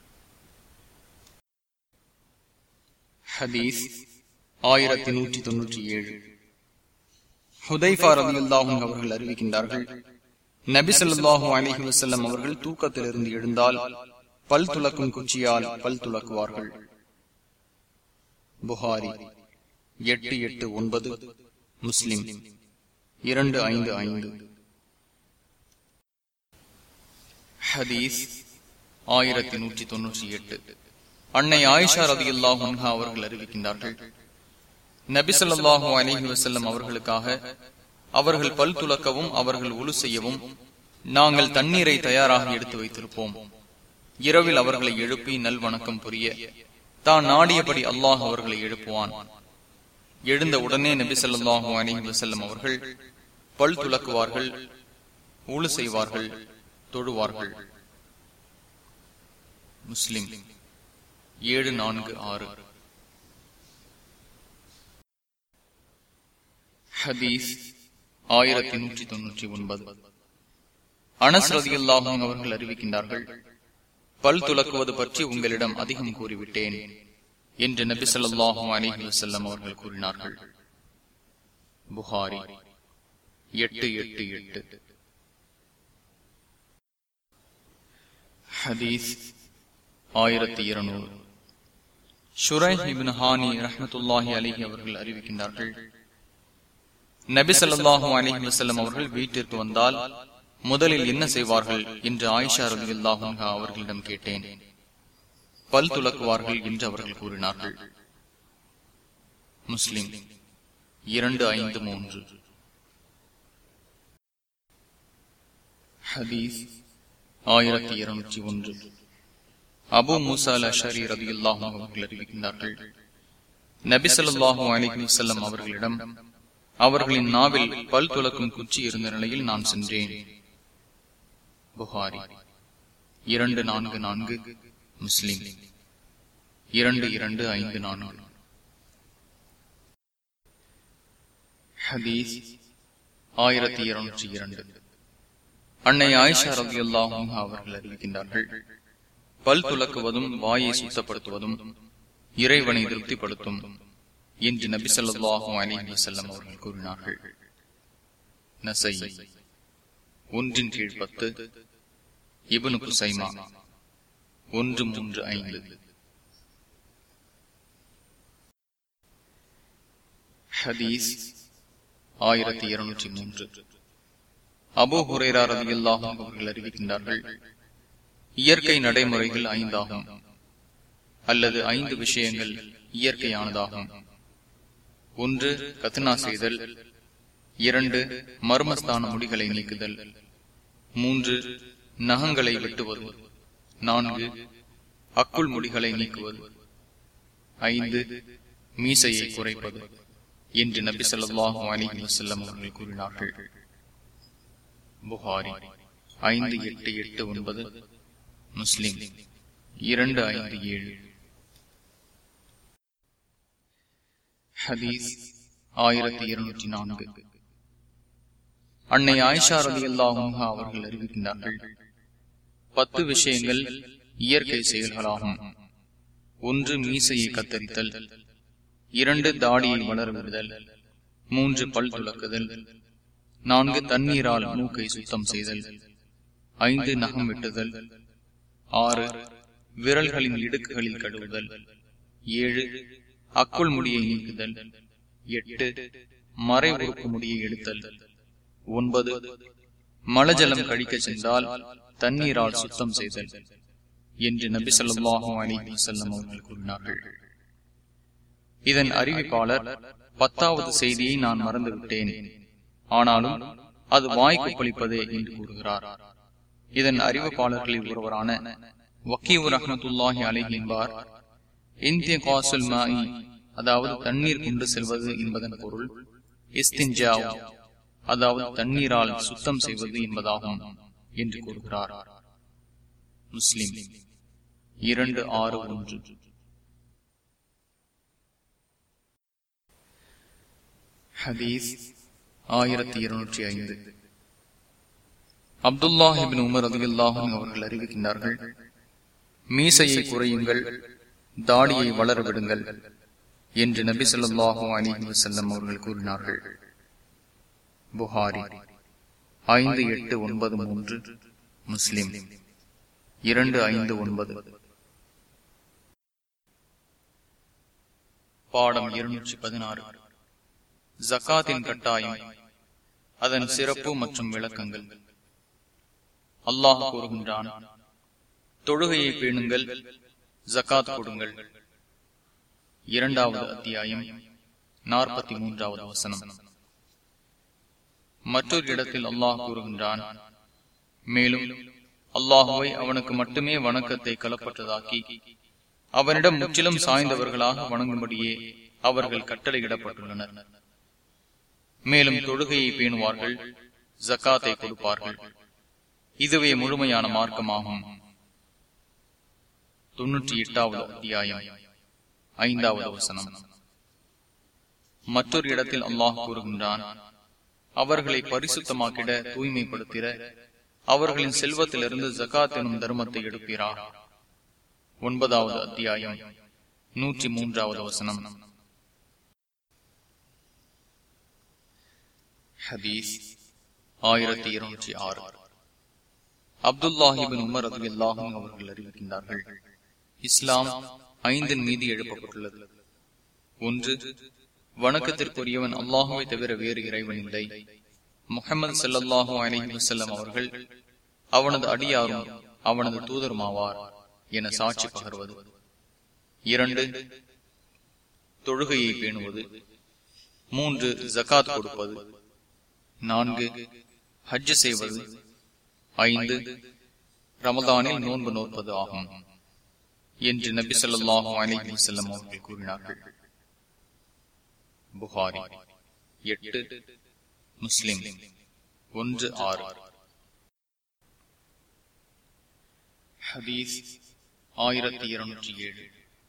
ஹதீஸ் ஆயிரத்தி நூற்றி தொன்னூற்றி ஏழு ஹுதைஃபா ரவி அல்லாஹும் அவர்கள் அறிவிக்கின்றார்கள் நபி சொல்லாஹு அலிஹி வசல்லம் அவர்கள் தூக்கத்திலிருந்து எழுந்தால் பல் துளக்கும் குச்சியால் பல் துளக்குவார்கள் புகாரி எட்டு எட்டு ஒன்பது முஸ்லிம் இரண்டு ஐந்து ஐந்து ஹதீஸ் ஆயிரத்தி நூற்றி தொன்னூற்றி எட்டு அன்னை ஆயிஷா ரதி அல்லாஹ் அவர்கள் அறிவிக்கின்றார்கள் நபிசல்லாஹூ அலிஹி வசல்லம் அவர்களுக்காக அவர்கள் பல் துலக்கவும் அவர்கள் உழு செய்யவும் நாங்கள் தண்ணீரை தயாராக எடுத்து வைத்திருப்போம் இரவில் அவர்களை எழுப்பி நல்வணக்கம் புரிய தான் நாடியபடி அல்லாஹ் அவர்களை எழுப்புவான் எழுந்த உடனே நபி சொல்லாஹூ அலிஹி வசல்லம் அவர்கள் பல் துலக்குவார்கள் ஊழு செய்வார்கள் தொழுவார்கள் முஸ்லிம் ஏழு நான்கு ஆறு ஹதீஸ் ஆயிரத்தி நூற்றி தொன்னூற்றி ஒன்பது அனஸ் ரதியுல்லாஹும் அவர்கள் அறிவிக்கின்றார்கள் பல் துலக்குவது பற்றி உங்களிடம் அதிகம் கூறிவிட்டேன் என்று நபி சொல்லாஹும் அலிஹி வசல்லம் அவர்கள் கூறினார்கள் புகாரி எட்டு எட்டு எட்டு ஹதீஸ் ஆயிரத்தி இருநூறு ஷுரை இபின் ஹானி ரஹமத்துல்லாஹி அலிஹி அவர்கள் அறிவிக்கின்றார்கள் நபி சொல்லாஹு அலிஹி வசல்லம் அவர்கள் வீட்டிற்கு வந்தால் முதலில் என்ன செய்வார்கள் என்று ஆயிஷா ரவி அல்லாஹா அவர்களிடம் கேட்டேன் பல் துலக்குவார்கள் என்று அவர்கள் கூறினார்கள் முஸ்லிம் இரண்டு ஐந்து மூன்று ஹதீஸ் ஆயிரத்தி இருநூற்றி ஒன்று அபு மூசா அல் அஷரி ரவி அல்லாஹும் அவர்கள் அறிவிக்கின்றார்கள் நபி சொல்லாஹு அலிஹி வசல்லம் அவர்களிடம் அவர்களின் நாவில் பல் துலக்கும் குச்சி இருந்த நிலையில் நான் சென்றேன் புகாரி இரண்டு நான்கு நான்கு முஸ்லிம் இரண்டு இரண்டு ஐந்து நான்கு ஹதீஸ் ஆயிரத்தி இருநூற்றி இரண்டு அன்னை ஆயிஷா ரவி அல்லாஹும் அவர்கள் அறிவிக்கின்றார்கள் பல் துலக்குவதும் வாயை சுத்தப்படுத்துவதும் இறைவனை திருப்திப்படுத்தும் என்று நபி சொல்லாஹு அலி வசல்லம் அவர்கள் கூறினார்கள் நசை ஒன்றின் கீழ் பத்து இபனு குசைமா ஒன்று மூன்று ஐந்து ஹதீஸ் ஆயிரத்தி இருநூற்றி மூன்று அபு ஹுரேரா ரதி அல்லாஹும் அவர்கள் அறிவிக்கின்றார்கள் இயற்கை நடைமுறைகள் ஐந்தாகும் அல்லது ஐந்து விஷயங்கள் இயற்கையானதாகும் ஒன்று கத்னா செய்தல் இரண்டு மர்மஸ்தான முடிகளை நீக்குதல் மூன்று நகங்களை வெட்டுவது நான்கு அக்குள் முடிகளை நீக்குவது ஐந்து மீசையை குறைப்பது என்று நபி சொல்லாஹு அலிஹி வசல்லம் அவர்கள் கூறினார்கள் புகாரி ஐந்து எட்டு எட்டு ஒன்பது முஸ்லிம் இரண்டு ஐந்து ஏழு ஹதீஸ் ஆயிரத்தி இருநூற்றி நான்கு அன்னை ஆயிஷா ரதி அல்லாஹும் அவர்கள் அறிவிக்கின்றார்கள் பத்து விஷயங்கள் இயற்கை செயல்களாகும் ஒன்று மீசையை கத்தரித்தல் இரண்டு தாடியை வளர விடுதல் மூன்று பல் துளக்குதல் நான்கு தண்ணீரால் மூக்கை சுத்தம் செய்தல் ஐந்து நகம் வெட்டுதல் ஆறு விரல்களின் இடுக்குகளில் கழுவுதல் ஏழு அக்குள் முடியை நீக்குதல் எட்டு மறை உறுப்பு முடியை எடுத்தல் ஒன்பது மலஜலம் கழிக்க சென்றால் தண்ணீரால் சுத்தம் செய்தல் என்று நபி சொல்லாஹு அலி செல்லம் அவர்கள் கூறினார்கள் இதன் அறிவிப்பாளர் பத்தாவது செய்தியை நான் மறந்துவிட்டேன் ஆனாலும் அது வாய்க்கு பளிப்பதே என்று கூறுகிறார் இதன் அறிவிப்பாளர்களில் ஒருவரான வக்கீவு ரஹமத்துல்லாஹி அலி என்பார் இந்திய காசுல் மாயி அதாவது தண்ணீர் கொண்டு செல்வது என்பதன் பொருள் இஸ்தின்ஜா அதாவது தண்ணீரால் சுத்தம் செய்வது என்பதாகும் என்று கூறுகிறார் முஸ்லிம் இரண்டு ஆறு ஒன்று ஹதீஸ் ஆயிரத்தி இருநூற்றி ஐந்து அப்துல்லாஹிபின் உமர் அதிகல்லாஹும் அவர்கள் அறிவிக்கின்றார்கள் மீசையை குறையுங்கள் தாடியை வளர விடுங்கள் என்று நபி சொல்லாஹு அலிஹி வசல்லம் அவர்கள் கூறினார்கள் புகாரி ஐந்து எட்டு ஒன்பது மூன்று முஸ்லிம் இரண்டு ஐந்து ஒன்பது பாடம் இருநூற்றி பதினாறு ஜக்காத்தின் கட்டாயம் அதன் சிறப்பு மற்றும் விளக்கங்கள் அல்லாஹ் கூறுகின்றான் தொழுகையை பேணுங்கள் ஜக்காத் கொடுங்கள் இரண்டாவது அத்தியாயம் நாற்பத்தி மூன்றாவது வசனம் மற்றொரு இடத்தில் அல்லாஹ் கூறுகின்றான் மேலும் அல்லாஹுவை அவனுக்கு மட்டுமே வணக்கத்தை கலப்பற்றதாக்கி அவனிடம் முற்றிலும் சாய்ந்தவர்களாக வணங்கும்படியே அவர்கள் கட்டளையிடப்பட்டுள்ளனர் மேலும் தொழுகையை பேணுவார்கள் ஜக்காத்தை கொடுப்பார்கள் இதுவே முழுமையான மார்க்கமாகும் தொன்னூற்றி எட்டாவது அத்தியாயம் ஐந்தாவது வசனம் மற்றொரு இடத்தில் அல்லாஹ் கூறுகின்றான் அவர்களை பரிசுத்தமாக்கிட தூய்மைப்படுத்திட அவர்களின் செல்வத்திலிருந்து ஜகாத் எனும் தர்மத்தை எடுப்பீரா ஒன்பதாவது அத்தியாயம் நூற்றி மூன்றாவது வசனம் ஹதீஸ் ஆயிரத்தி இருநூற்றி ஆறு அப்துல்லாஹிபின் உமர் அது எல்லாகும் அவர்கள் அறிவிக்கின்றார்கள் இஸ்லாம் ஐந்தின் மீது எழுப்பப்பட்டுள்ளது ஒன்று வணக்கத்திற்குரியவன் அல்லாஹுவை தவிர வேறு இறைவன் இல்லை முகமது சல்லாஹூ அலஹி வசல்லம் அவர்கள் அவனது அடியாரும் அவனது தூதருமாவார் என சாட்சி பகர்வது இரண்டு தொழுகையை பேணுவது மூன்று ஜகாத் கொடுப்பது நான்கு ஹஜ் செய்வது ஐந்து ரமதானில் நோன்பு நோற்பது ஆகும் என்று நபி சொல்லாஹு அலஹி வசல்லம் அவர்கள் கூறினார்கள் புகாரி எட்டு முஸ்லிம் ஒன்று ஆறு ஹதீஸ் ஆயிரத்தி இருநூற்றி ஏழு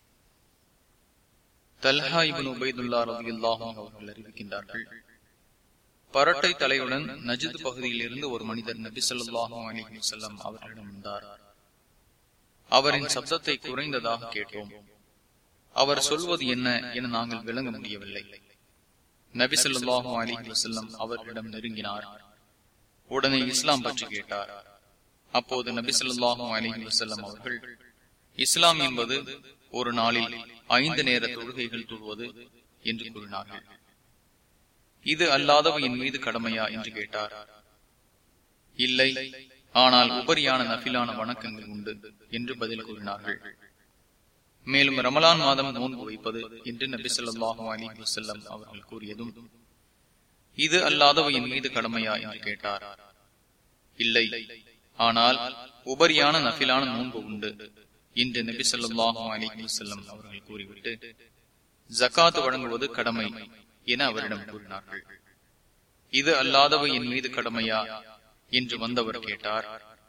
தல்ஹா இபின் உபைதுல்லா ரவி அவர்கள் அறிவிக்கின்றார்கள் பரட்டை தலையுடன் நஜித் பகுதியில் இருந்து ஒரு மனிதர் நபி சொல்லாஹு அலி செல்லம் அவர்களிடம் வந்தார் அவரின் சப்தத்தை குறைந்ததாக கேட்டோம் அவர் சொல்வது என்ன என நாங்கள் விளங்க முடியவில்லை நபி சொல்லாஹு அலி வசல்லம் அவர்களிடம் நெருங்கினார் உடனே இஸ்லாம் பற்றி கேட்டார் அப்போது நபி சொல்லாஹு அலி வசல்லம் அவர்கள் இஸ்லாம் என்பது ஒரு நாளில் ஐந்து நேர தொழுகைகள் தொழுவது என்று கூறினார்கள் இது அல்லாதவ என் மீது கடமையா என்று கேட்டார் இல்லை ஆனால் உபரியான நபிலான வணக்கங்கள் உண்டு என்று பதில் கூறினார்கள் மேலும் ரமலான் மாதம் நோன்பு வைப்பது என்று நபி சொல்லாஹு அலி வசல்லம் அவர்கள் கூறியதும் இது அல்லாதவ என் மீது கடமையா என்று கேட்டார் இல்லை ஆனால் உபரியான நபிலான நோன்பு உண்டு என்று நபி சொல்லாஹு அலி வசல்லம் அவர்கள் கூறிவிட்டு ஜக்காத் வழங்குவது கடமை என அவரிடம் கூறினார்கள் இது அல்லாதவ என் மீது கடமையா என்று வந்தவர் கேட்டார்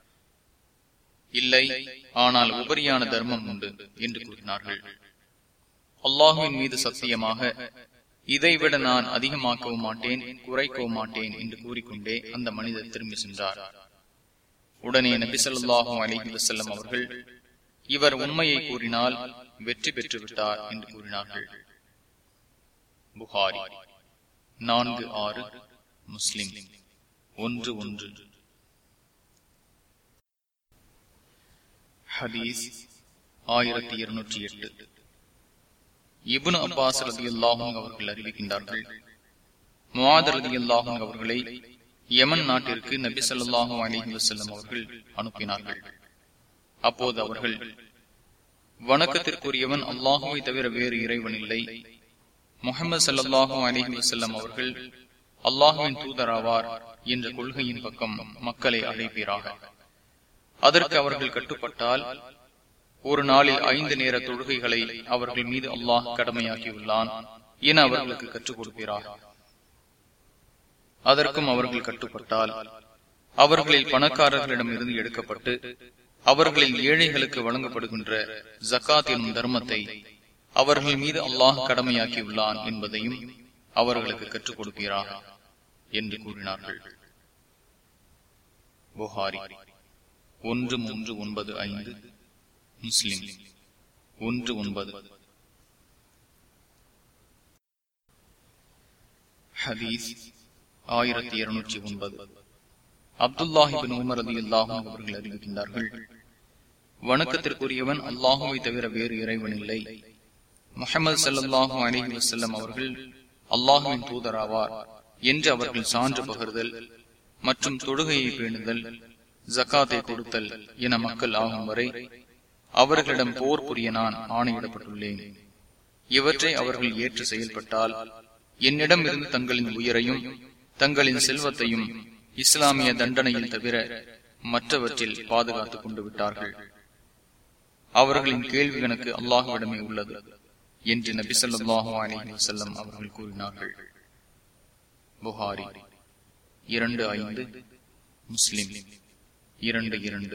இல்லை ஆனால் உபரியான தர்மம் உண்டு என்று கூறினார்கள் அல்லாஹுவின் மீது சத்தியமாக இதைவிட நான் அதிகமாக்கவும் மாட்டேன் குறைக்கவும் மாட்டேன் என்று கூறிக்கொண்டே அந்த மனிதர் திரும்பி சென்றார் உடனே நபிசல்லாஹும் அலிஹி வசல்லம் அவர்கள் இவர் உண்மையை கூறினால் வெற்றி பெற்று விட்டார் என்று கூறினார்கள் புகாரி நான்கு ஆறு முஸ்லிம் ஒன்று ஒன்று ஹதீஸ் ஆயிரத்தி இருநூற்றி எட்டு இபுன் அப்பாஸ் ரதி அல்லாஹும் அவர்கள் அறிவிக்கின்றார்கள் முவாத் ரதி அல்லாஹும் அவர்களை யமன் நாட்டிற்கு நபி சொல்லாஹு அலிஹி வசல்லம் அவர்கள் அனுப்பினார்கள் அப்போது அவர்கள் வணக்கத்திற்குரியவன் அல்லாஹுவை தவிர வேறு இறைவன் இல்லை முகமது சல்லாஹூ அலிஹி வசல்லம் அவர்கள் அல்லாஹுவின் தூதராவார் என்ற கொள்கையின் பக்கம் மக்களை அழைப்பீராக அதற்கு அவர்கள் கட்டுப்பட்டால் ஒரு நாளில் ஐந்து நேர தொழுகைகளை அவர்கள் மீது அல்லாஹ் கடமையாக்கியுள்ளான் என அவர்களுக்கு கற்றுக் கொடுக்கிறார் அதற்கும் அவர்கள் கட்டுப்பட்டால் அவர்களில் பணக்காரர்களிடம் இருந்து எடுக்கப்பட்டு அவர்களில் ஏழைகளுக்கு வழங்கப்படுகின்ற ஜக்காத் எனும் தர்மத்தை அவர்கள் மீது அல்லாஹ் கடமையாக்கியுள்ளான் என்பதையும் அவர்களுக்கு கற்றுக் கொடுக்கிறார் என்று கூறினார்கள் புகாரி ஒன்று மூன்று ஒன்பது ஐந்து முஸ்லிம் ஒன்று ஒன்பது ஹதீஸ் ஆயிரத்தி இருநூற்றி ஒன்பது அப்துல்லாஹிபின் உமர் அதி அல்லாஹும் அவர்கள் அறிவிக்கின்றார்கள் வணக்கத்திற்குரியவன் அல்லாஹுவை தவிர வேறு இறைவன் இல்லை முகமது சல்லாஹூ அலிஹி வசல்லம் அவர்கள் அல்லாஹுவின் தூதராவார் என்று அவர்கள் சான்று பகிர்தல் மற்றும் தொழுகையை பேணுதல் ஜக்காத்தை கொடுத்தல் என மக்கள் ஆகும் வரை அவர்களிடம் போர் புரிய நான் ஆணையிடப்பட்டுள்ளேன் இவற்றை அவர்கள் ஏற்று செயல்பட்டால் என்னிடம் இருந்து தங்களின் உயிரையும் தங்களின் செல்வத்தையும் இஸ்லாமிய தண்டனையில் தவிர மற்றவற்றில் பாதுகாத்துக் கொண்டு விட்டார்கள் அவர்களின் கேள்வி எனக்கு அல்லாஹுவிடமே உள்ளது என்று நபி சொல்லாஹு அலி வசல்லம் அவர்கள் கூறினார்கள் புகாரி இரண்டு ஐந்து முஸ்லிம் இரண்டு இரண்டு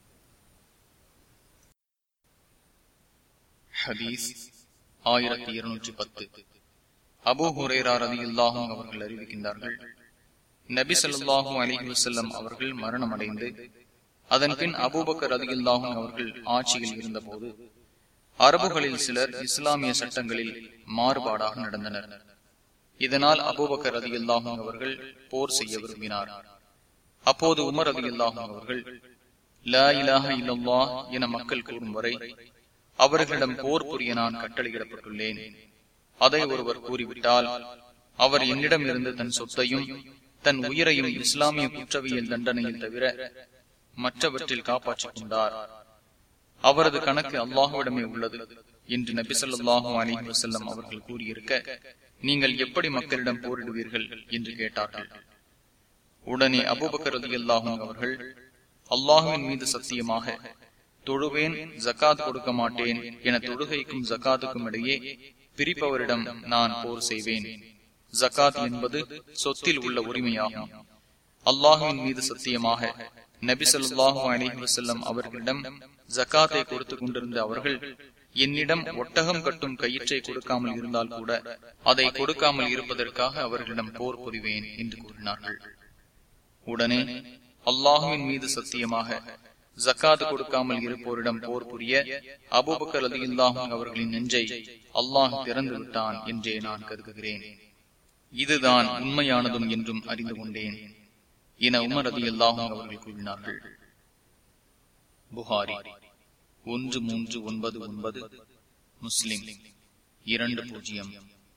ஹதீஸ் ஆயிரத்தி இருநூற்றி பத்து அபு ஹுரேரா ரதி அல்லாஹும் அவர்கள் அறிவிக்கின்றார்கள் நபி சொல்லாஹூ அலிஹி வசல்லம் அவர்கள் மரணம் அடைந்து அதன் பின் அபூபக்கர் ரதி அல்லாஹும் அவர்கள் ஆட்சியில் இருந்தபோது அரபுகளில் சிலர் இஸ்லாமிய சட்டங்களில் மாறுபாடாக நடந்தனர் இதனால் அபூபக்கர் ரதி அல்லாஹும் அவர்கள் போர் செய்ய விரும்பினார் அப்போது உமர் ரதி அல்லாஹும் அவர்கள் லா இலாஹ இல்லல்லா என மக்கள் கூறும் வரை அவர்களிடம் போர் புரிய நான் கட்டளையிடப்பட்டுள்ளேன் அதை ஒருவர் கூறிவிட்டால் அவர் என்னிடம் இருந்து தன் சொத்தையும் தன் உயிரையும் இஸ்லாமிய குற்றவியல் தண்டனையில் தவிர மற்றவற்றில் காப்பாற்றிக் கொண்டார் அவரது கணக்கு அல்லாஹுவிடமே உள்ளது என்று நபி சொல்லாஹு அலி வசல்லம் அவர்கள் கூறியிருக்க நீங்கள் எப்படி மக்களிடம் போரிடுவீர்கள் என்று கேட்டார்கள் உடனே அபுபக்கர் அலி அல்லாஹும் அவர்கள் அல்லாஹுவின் மீது சத்தியமாக தொழுவேன் ஜக்காத் கொடுக்க மாட்டேன் என தொழுகைக்கும் ஜக்காத்துக்கும் இடையே பிரிப்பவரிடம் நான் போர் செய்வேன் ஜக்காத் என்பது சொத்தில் உள்ள உரிமையாகும் அல்லாஹுவின் மீது சத்தியமாக நபி சொல்லாஹு அலிஹி வசல்லம் அவர்களிடம் ஜக்காத்தை கொடுத்து கொண்டிருந்த அவர்கள் என்னிடம் ஒட்டகம் கட்டும் கயிற்றை கொடுக்காமல் இருந்தால் கூட அதை கொடுக்காமல் இருப்பதற்காக அவர்களிடம் போர் புரிவேன் என்று கூறினார்கள் உடனே அல்லாஹுவின் மீது சத்தியமாக ஜக்காத் கொடுக்காமல் இருப்போரிடம் போர் புரிய அபுபக்கர் அலி இல்லாஹும் அவர்களின் நெஞ்சை அல்லாஹ் திறந்து விட்டான் என்றே நான் கருதுகிறேன் இதுதான் உண்மையானதும் என்றும் அறிந்து கொண்டேன் என உமர் அலி அல்லாஹும் அவர்கள் கூறினார்கள் புகாரி ஒன்று மூன்று ஒன்பது ஒன்பது முஸ்லிம் இரண்டு பூஜ்ஜியம்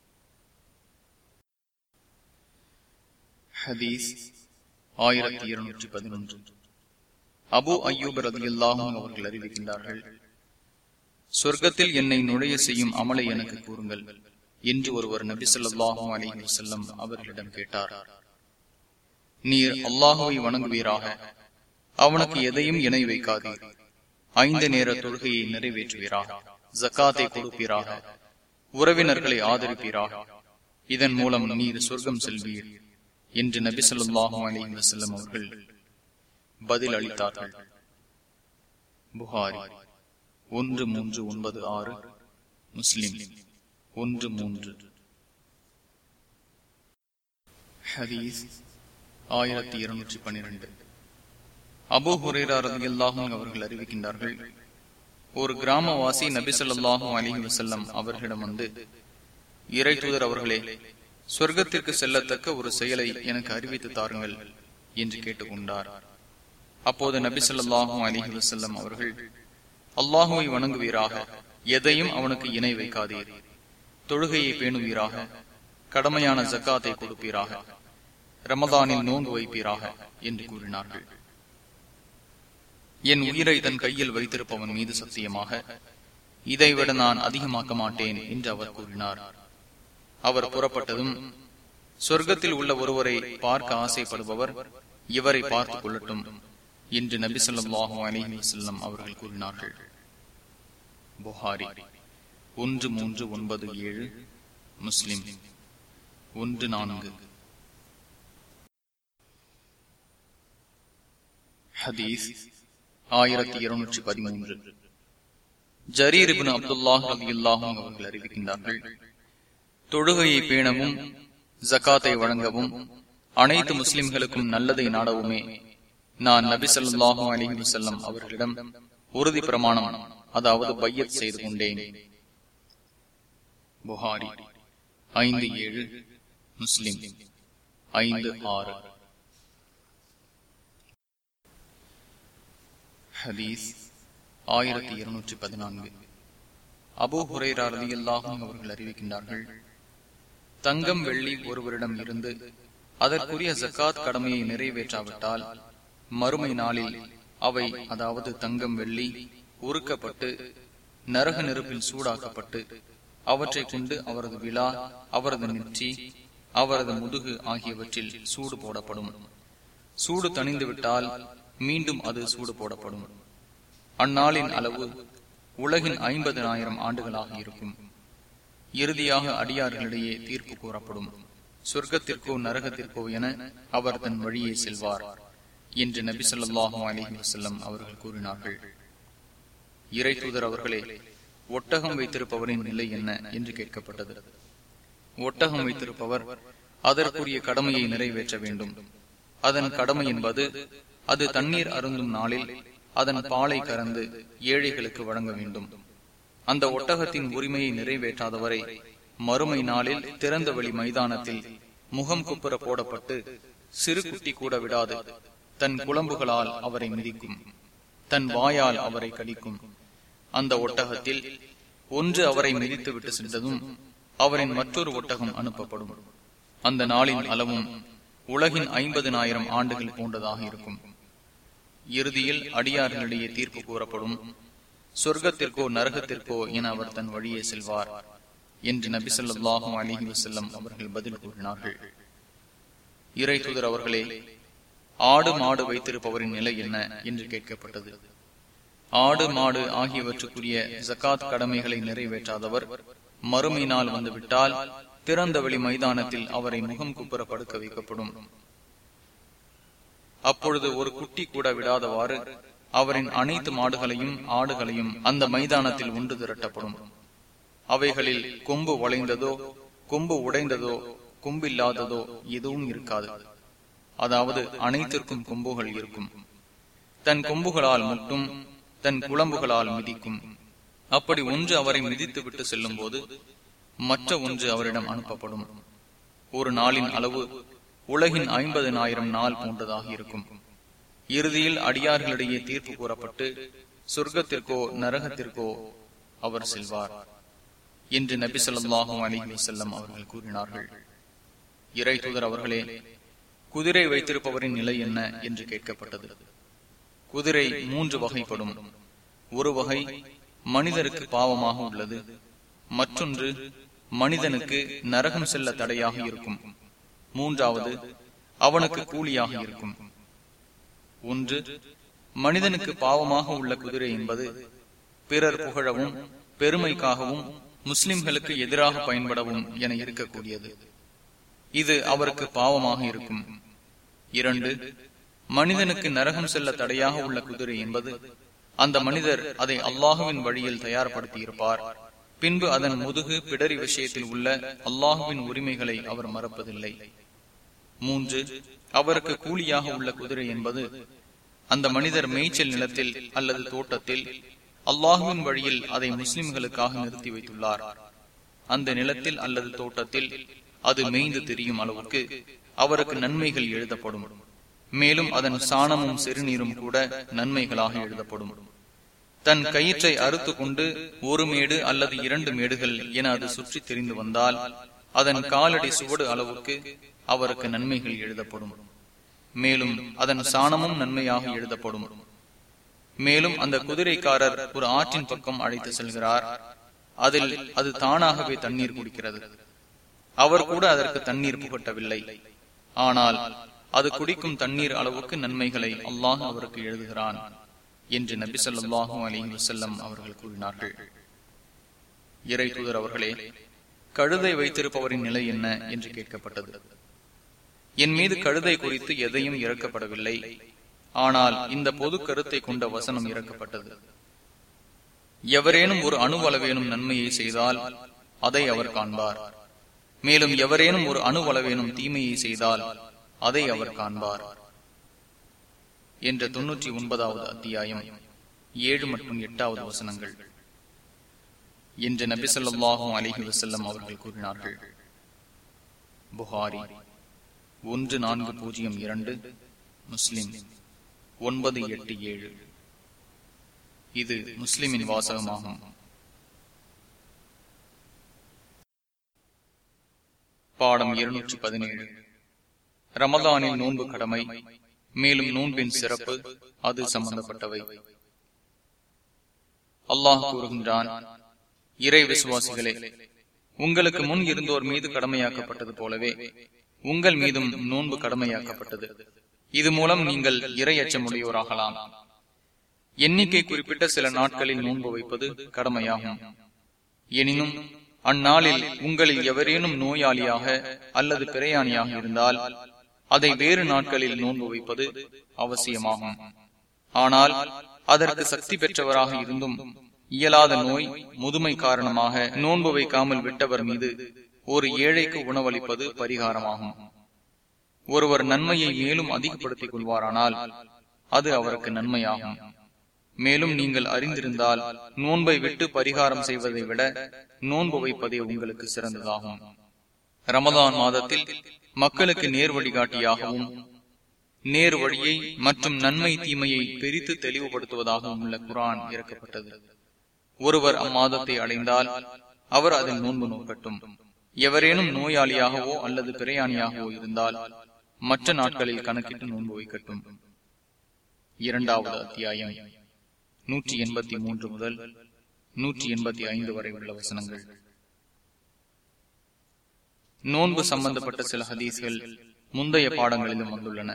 ஹதீஸ் ஆயிரத்தி இருநூற்றி பதினொன்று அபு அய்யூப் ரதி அல்லாஹும் அவர்கள் அறிவிக்கின்றார்கள் சொர்க்கத்தில் என்னை நுழைய செய்யும் அமலை எனக்கு கூறுங்கள் என்று ஒருவர் நபி சொல்லாஹும் அலி வசல்லம் அவர்களிடம் கேட்டார் நீர் அல்லாஹுவை வணங்குவீராக அவனுக்கு எதையும் இணை வைக்காதீர் ஐந்து நேர தொழுகையை நிறைவேற்றுவீராக ஜக்காத்தை கொடுப்பீராக உறவினர்களை ஆதரிப்பீராக இதன் மூலம் நீர் சொர்க்கம் செல்வீர் என்று நபி சொல்லாஹும் அலி வசல்லம் அவர்கள் பதில் அளித்தார்கள் புகாரி ஒன்று மூன்று ஒன்பது ஆறு முஸ்லிம் ஒன்று மூன்று ஹதீஸ் ஆயிரத்தி இருநூற்றி பனிரெண்டு அபு ஹுரேரா ரதியல்லாஹும் அவர்கள் அறிவிக்கின்றார்கள் ஒரு கிராமவாசி நபி சொல்லாஹும் அலிஹி வசல்லம் அவர்களிடம் வந்து இறை தூதர் அவர்களே சொர்க்கத்திற்கு செல்லத்தக்க ஒரு செயலை எனக்கு அறிவித்து தாருங்கள் என்று கேட்டுக்கொண்டார் அப்போது நபி சொல்லாஹும் அலிஹி வசல்லம் அவர்கள் அல்லாஹுவை வணங்குவீராக எதையும் அவனுக்கு இணை வைக்காதீர் தொழுகையை பேணுவீராக கடமையான ஜக்காத்தை கொடுப்பீராக ரமதானில் நோன்பு வைப்பீராக என்று கூறினார்கள் என் உயிரை தன் கையில் வைத்திருப்பவன் மீது சத்தியமாக இதைவிட நான் அதிகமாக்க மாட்டேன் என்று அவர் கூறினார் அவர் புறப்பட்டதும் சொர்க்கத்தில் உள்ள ஒருவரை பார்க்க ஆசைப்படுபவர் இவரை பார்த்துக் கொள்ளட்டும் என்று நபி சொல்லாஹு அலிஹி வசல்லம் அவர்கள் கூறினார்கள் புகாரி ஒன்று மூன்று ஒன்பது ஏழு முஸ்லிம் ஒன்று நான்கு ஹதீஸ் ஆயிரத்தி இருநூற்றி பதிமூன்று ஜரீர் இபின் அப்துல்லாஹ் அலி அல்லாஹும் அவர்கள் அறிவிக்கின்றார்கள் தொழுகையை பேணவும் ஜக்காத்தை வழங்கவும் அனைத்து முஸ்லிம்களுக்கும் நல்லதை நாடவுமே நான் நபி சொல்லாஹு அலி வசல்லம் அவர்களிடம் உறுதி பிரமாணம் அதாவது பையத் செய்து கொண்டேன் புகாரி ஐந்து ஏழு முஸ்லிம் ஐந்து ஆறு ஹதீஸ் ஆயிரத்தி இருநூற்றி பதினான்கு அபு ஹுரேரா ரலியல்லாஹும் அவர்கள் அறிவிக்கின்றார்கள் தங்கம் வெள்ளி ஒருவரிடம் இருந்து அதற்குரிய ஜக்காத் கடமையை நிறைவேற்றாவிட்டால் மறுமை நாளில் அவை அதாவது தங்கம் வெள்ளி உருக்கப்பட்டு நரக நெருப்பில் சூடாக்கப்பட்டு அவற்றை கொண்டு அவரது விழா அவரது நெற்றி அவரது முதுகு ஆகியவற்றில் சூடு போடப்படும் சூடு தணிந்துவிட்டால் மீண்டும் அது சூடு போடப்படும் அந்நாளின் அளவு உலகின் ஐம்பதனாயிரம் ஆண்டுகளாக இருக்கும் இறுதியாக அடியார்களிடையே தீர்ப்பு கூறப்படும் சொர்க்கத்திற்கோ நரகத்திற்கோ என அவர் தன் வழியே செல்வார் என்று நபி சொல்லாஹும் அலிஹி வசல்லம் அவர்கள் கூறினார்கள் இறை தூதர் அவர்களே ஒட்டகம் வைத்திருப்பவரின் நிலை என்ன என்று கேட்கப்பட்டது ஒட்டகம் வைத்திருப்பவர் அதற்குரிய கடமையை நிறைவேற்ற வேண்டும் அதன் கடமை என்பது அது தண்ணீர் அருந்தும் நாளில் அதன் பாலை கறந்து ஏழைகளுக்கு வழங்க வேண்டும் அந்த ஒட்டகத்தின் உரிமையை நிறைவேற்றாதவரை மறுமை நாளில் திறந்த வெளி மைதானத்தில் முகம் குப்புற போடப்பட்டு சிறு குட்டி கூட விடாது தன் குழம்புகளால் அவரை மிதிக்கும் தன் வாயால் அவரை கடிக்கும் அந்த ஒட்டகத்தில் ஒன்று அவரை மிதித்து விட்டு சென்றதும் அவரின் மற்றொரு ஒட்டகம் அனுப்பப்படும் அந்த நாளின் அளவும் உலகின் ஐம்பதனாயிரம் ஆண்டுகள் போன்றதாக இருக்கும் இறுதியில் அடியார்களிடையே தீர்ப்பு கூறப்படும் சொர்க்கத்திற்கோ நரகத்திற்கோ என அவர் தன் வழியே செல்வார் என்று நபி சொல்லாஹும் அலிஹி வசல்லம் அவர்கள் பதில் கூறினார்கள் இறை தூதர் அவர்களே ஆடு மாடு வைத்திருப்பவரின் நிலை என்ன என்று கேட்கப்பட்டது ஆடு மாடு ஆகியவற்றுக்குரிய ஜக்காத் கடமைகளை நிறைவேற்றாதவர் மறுமை நாள் வந்துவிட்டால் திறந்த வெளி மைதானத்தில் அவரை முகம் குப்புற படுக்க வைக்கப்படும் அப்பொழுது ஒரு குட்டி கூட விடாதவாறு அவரின் அனைத்து மாடுகளையும் ஆடுகளையும் அந்த மைதானத்தில் ஒன்று திரட்டப்படும் அவைகளில் கொம்பு வளைந்ததோ கொம்பு உடைந்ததோ கொம்பில்லாததோ எதுவும் இருக்காது அதாவது அனைத்திற்கும் கொம்புகள் இருக்கும் தன் கொம்புகளால் மட்டும் தன் குழம்புகளால் மிதிக்கும் அப்படி ஒன்று அவரை மிதித்து விட்டு செல்லும் போது மற்ற ஒன்று அவரிடம் அனுப்பப்படும் ஒரு நாளின் அளவு உலகின் ஐம்பதனாயிரம் நாள் போன்றதாக இருக்கும் இறுதியில் அடியார்களிடையே தீர்ப்பு கூறப்பட்டு சொர்க்கத்திற்கோ நரகத்திற்கோ அவர் செல்வார் என்று நபி சொல்லாஹும் அலி செல்லம் அவர்கள் கூறினார்கள் இறை தூதர் அவர்களே குதிரை வைத்திருப்பவரின் நிலை என்ன என்று கேட்கப்பட்டது குதிரை மூன்று வகைப்படும் ஒரு வகை மனிதருக்கு பாவமாக உள்ளது மற்றொன்று மனிதனுக்கு நரகம் செல்ல தடையாக இருக்கும் மூன்றாவது அவனுக்கு கூலியாக இருக்கும் ஒன்று மனிதனுக்கு பாவமாக உள்ள குதிரை என்பது பிறர் புகழவும் பெருமைக்காகவும் முஸ்லிம்களுக்கு எதிராக பயன்படவும் என இருக்கக்கூடியது இது அவருக்கு பாவமாக இருக்கும் இரண்டு மனிதனுக்கு நரகம் செல்ல தடையாக உள்ள குதிரை என்பது அந்த மனிதர் அதை அல்லாஹுவின் வழியில் தயார்படுத்தி இருப்பார் பின்பு அதன் முதுகு பிடரி விஷயத்தில் உள்ள அல்லாஹுவின் உரிமைகளை அவர் மறப்பதில்லை மூன்று அவருக்கு கூலியாக உள்ள குதிரை என்பது அந்த மனிதர் மேய்ச்சல் நிலத்தில் அல்லது தோட்டத்தில் அல்லாஹுவின் வழியில் அதை முஸ்லிம்களுக்காக நிறுத்தி வைத்துள்ளார் அந்த நிலத்தில் அல்லது தோட்டத்தில் அது மேய்ந்து தெரியும் அளவுக்கு அவருக்கு நன்மைகள் எழுதப்படும் மேலும் அதன் சாணமும் சிறுநீரும் கூட நன்மைகளாக எழுதப்படும் தன் கயிற்றை அறுத்து கொண்டு ஒரு மேடு அல்லது இரண்டு மேடுகள் என அது சுற்றி தெரிந்து வந்தால் அதன் காலடி சுவடு அளவுக்கு அவருக்கு நன்மைகள் எழுதப்படும் மேலும் அதன் சாணமும் நன்மையாக எழுதப்படும் மேலும் அந்த குதிரைக்காரர் ஒரு ஆற்றின் பக்கம் அழைத்து செல்கிறார் அதில் அது தானாகவே தண்ணீர் குடிக்கிறது அவர் கூட அதற்கு தண்ணீர் புகட்டவில்லை ஆனால் அது குடிக்கும் தண்ணீர் அளவுக்கு நன்மைகளை அல்லாஹ் அவருக்கு எழுதுகிறான் என்று நபி சொல்லாஹு அலி வசல்லம் அவர்கள் கூறினார்கள் இறை தூதர் அவர்களே கழுதை வைத்திருப்பவரின் நிலை என்ன என்று கேட்கப்பட்டது என் மீது கழுதை குறித்து எதையும் இறக்கப்படவில்லை ஆனால் இந்த பொது கருத்தை கொண்ட வசனம் இறக்கப்பட்டது எவரேனும் ஒரு அணுவளவேனும் நன்மையை செய்தால் அதை அவர் காண்பார் மேலும் எவரேனும் ஒரு அணுவளவேனும் தீமையை செய்தால் அதை அவர் காண்பார் என்ற தொன்னூற்றி ஒன்பதாவது அத்தியாயம் ஏழு மற்றும் எட்டாவது வசனங்கள் என்று நபி சொல்லாஹும் அலிஹி வசல்லம் அவர்கள் கூறினார்கள் புகாரி ஒன்று நான்கு பூஜ்ஜியம் இரண்டு முஸ்லிம் ஒன்பது எட்டு ஏழு இது முஸ்லிமின் வாசகமாகும் பாடம் இருநூற்றி பதினேழு ரமதானில் நோன்பு கடமை மேலும் நோன்பின் சிறப்பு அது சம்பந்தப்பட்டவை அல்லாஹ் கூறுகின்றான் இறை விசுவாசிகளே உங்களுக்கு முன் இருந்தோர் மீது கடமையாக்கப்பட்டது போலவே உங்கள் மீதும் நோன்பு கடமையாக்கப்பட்டது இது மூலம் நீங்கள் இறை அச்சமுடையோராகலாம் எண்ணிக்கை குறிப்பிட்ட சில நாட்களில் நோன்பு வைப்பது கடமையாகும் எனினும் அந்நாளில் உங்களில் எவரேனும் நோயாளியாக அல்லது பிரயாணியாக இருந்தால் அதை வேறு நாட்களில் நோன்பு வைப்பது அவசியமாகும் ஆனால் அதற்கு சக்தி பெற்றவராக இருந்தும் இயலாத நோய் முதுமை காரணமாக நோன்பு வைக்காமல் விட்டவர் மீது ஒரு ஏழைக்கு உணவளிப்பது பரிகாரமாகும் ஒருவர் நன்மையை மேலும் அதிகப்படுத்திக் கொள்வாரானால் அது அவருக்கு நன்மையாகும் மேலும் நீங்கள் அறிந்திருந்தால் நோன்பை விட்டு பரிகாரம் செய்வதை விட நோன்பு வைப்பதே உங்களுக்கு சிறந்ததாகும் ரமதான் மாதத்தில் மக்களுக்கு நேர் வழிகாட்டியாகவும் நேர் வழியை மற்றும் நன்மை தீமையை பிரித்து தெளிவுபடுத்துவதாகவும் உள்ள குரான் இறக்கப்பட்டது ஒருவர் அம்மாதத்தை அடைந்தால் அவர் அதில் நோன்பு நோக்கட்டும் எவரேனும் நோயாளியாகவோ அல்லது பிரயாணியாகவோ இருந்தால் மற்ற நாட்களில் கணக்கிட்டு நோன்பு வைக்கட்டும் இரண்டாவது அத்தியாயம் நூற்றி எண்பத்தி மூன்று முதல் நூற்றி எண்பத்தி ஐந்து வரை உள்ள வசனங்கள் நோன்பு சம்பந்தப்பட்ட சில ஹதீஸ்கள் முந்தைய பாடங்களிலும் வந்துள்ளன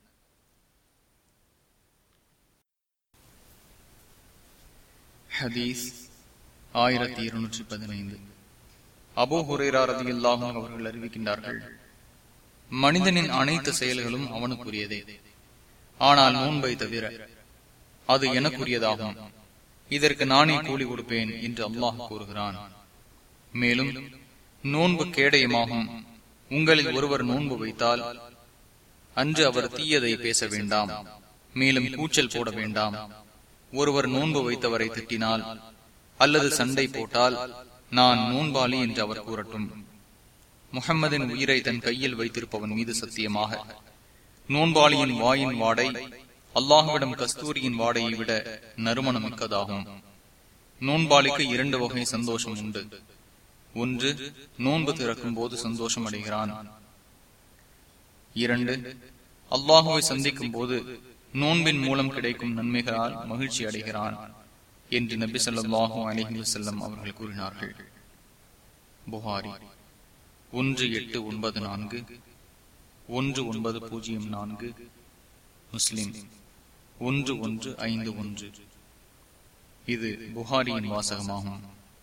ஹதீஸ் ஆயிரத்தி இருநூற்றி பதினைந்து அபோ ஹுரேரா ரதியில்லாகும் அவர்கள் அறிவிக்கின்றார்கள் மனிதனின் அனைத்து செயல்களும் அவனுக்குரியதே ஆனால் நோன்பை தவிர அது எனக்குரியதாகும் இதற்கு நானே கூலி கொடுப்பேன் என்று அல்லாஹ் கூறுகிறான் மேலும் நோன்பு கேடயமாகும் உங்களில் ஒருவர் நோன்பு வைத்தால் அன்று அவர் தீயதை பேச வேண்டாம் மேலும் கூச்சல் போட வேண்டாம் ஒருவர் நோன்பு வைத்தவரை திட்டினால் அல்லது சண்டை போட்டால் நான் நோன்பாளி என்று அவர் கூறட்டும் முகம்மதின் உயிரை தன் கையில் வைத்திருப்பவன் மீது சத்தியமாக நோன்பாளியின் வாயின் வாடை அல்லாஹுவிடம் கஸ்தூரியின் வாடையை விட நறுமணம் மிக்கதாகும் நோன்பாளிக்கு இரண்டு வகை சந்தோஷம் உண்டு ஒன்று நோன்பு திறக்கும் போது சந்தோஷம் அடைகிறான் இரண்டு அல்லாஹுவை சந்திக்கும் போது நோன்பின் மூலம் கிடைக்கும் நன்மைகளால் மகிழ்ச்சி அடைகிறான் என்று நபி சொல்லாஹு அலஹி வசல்லம் அவர்கள் கூறினார்கள் புகாரி ஒன்று எட்டு ஒன்பது நான்கு ஒன்று ஒன்பது பூஜ்ஜியம் நான்கு முஸ்லிம் ஒன்று ஒன்று ஐந்து ஒன்று இது புகாரியின் வாசகமாகும்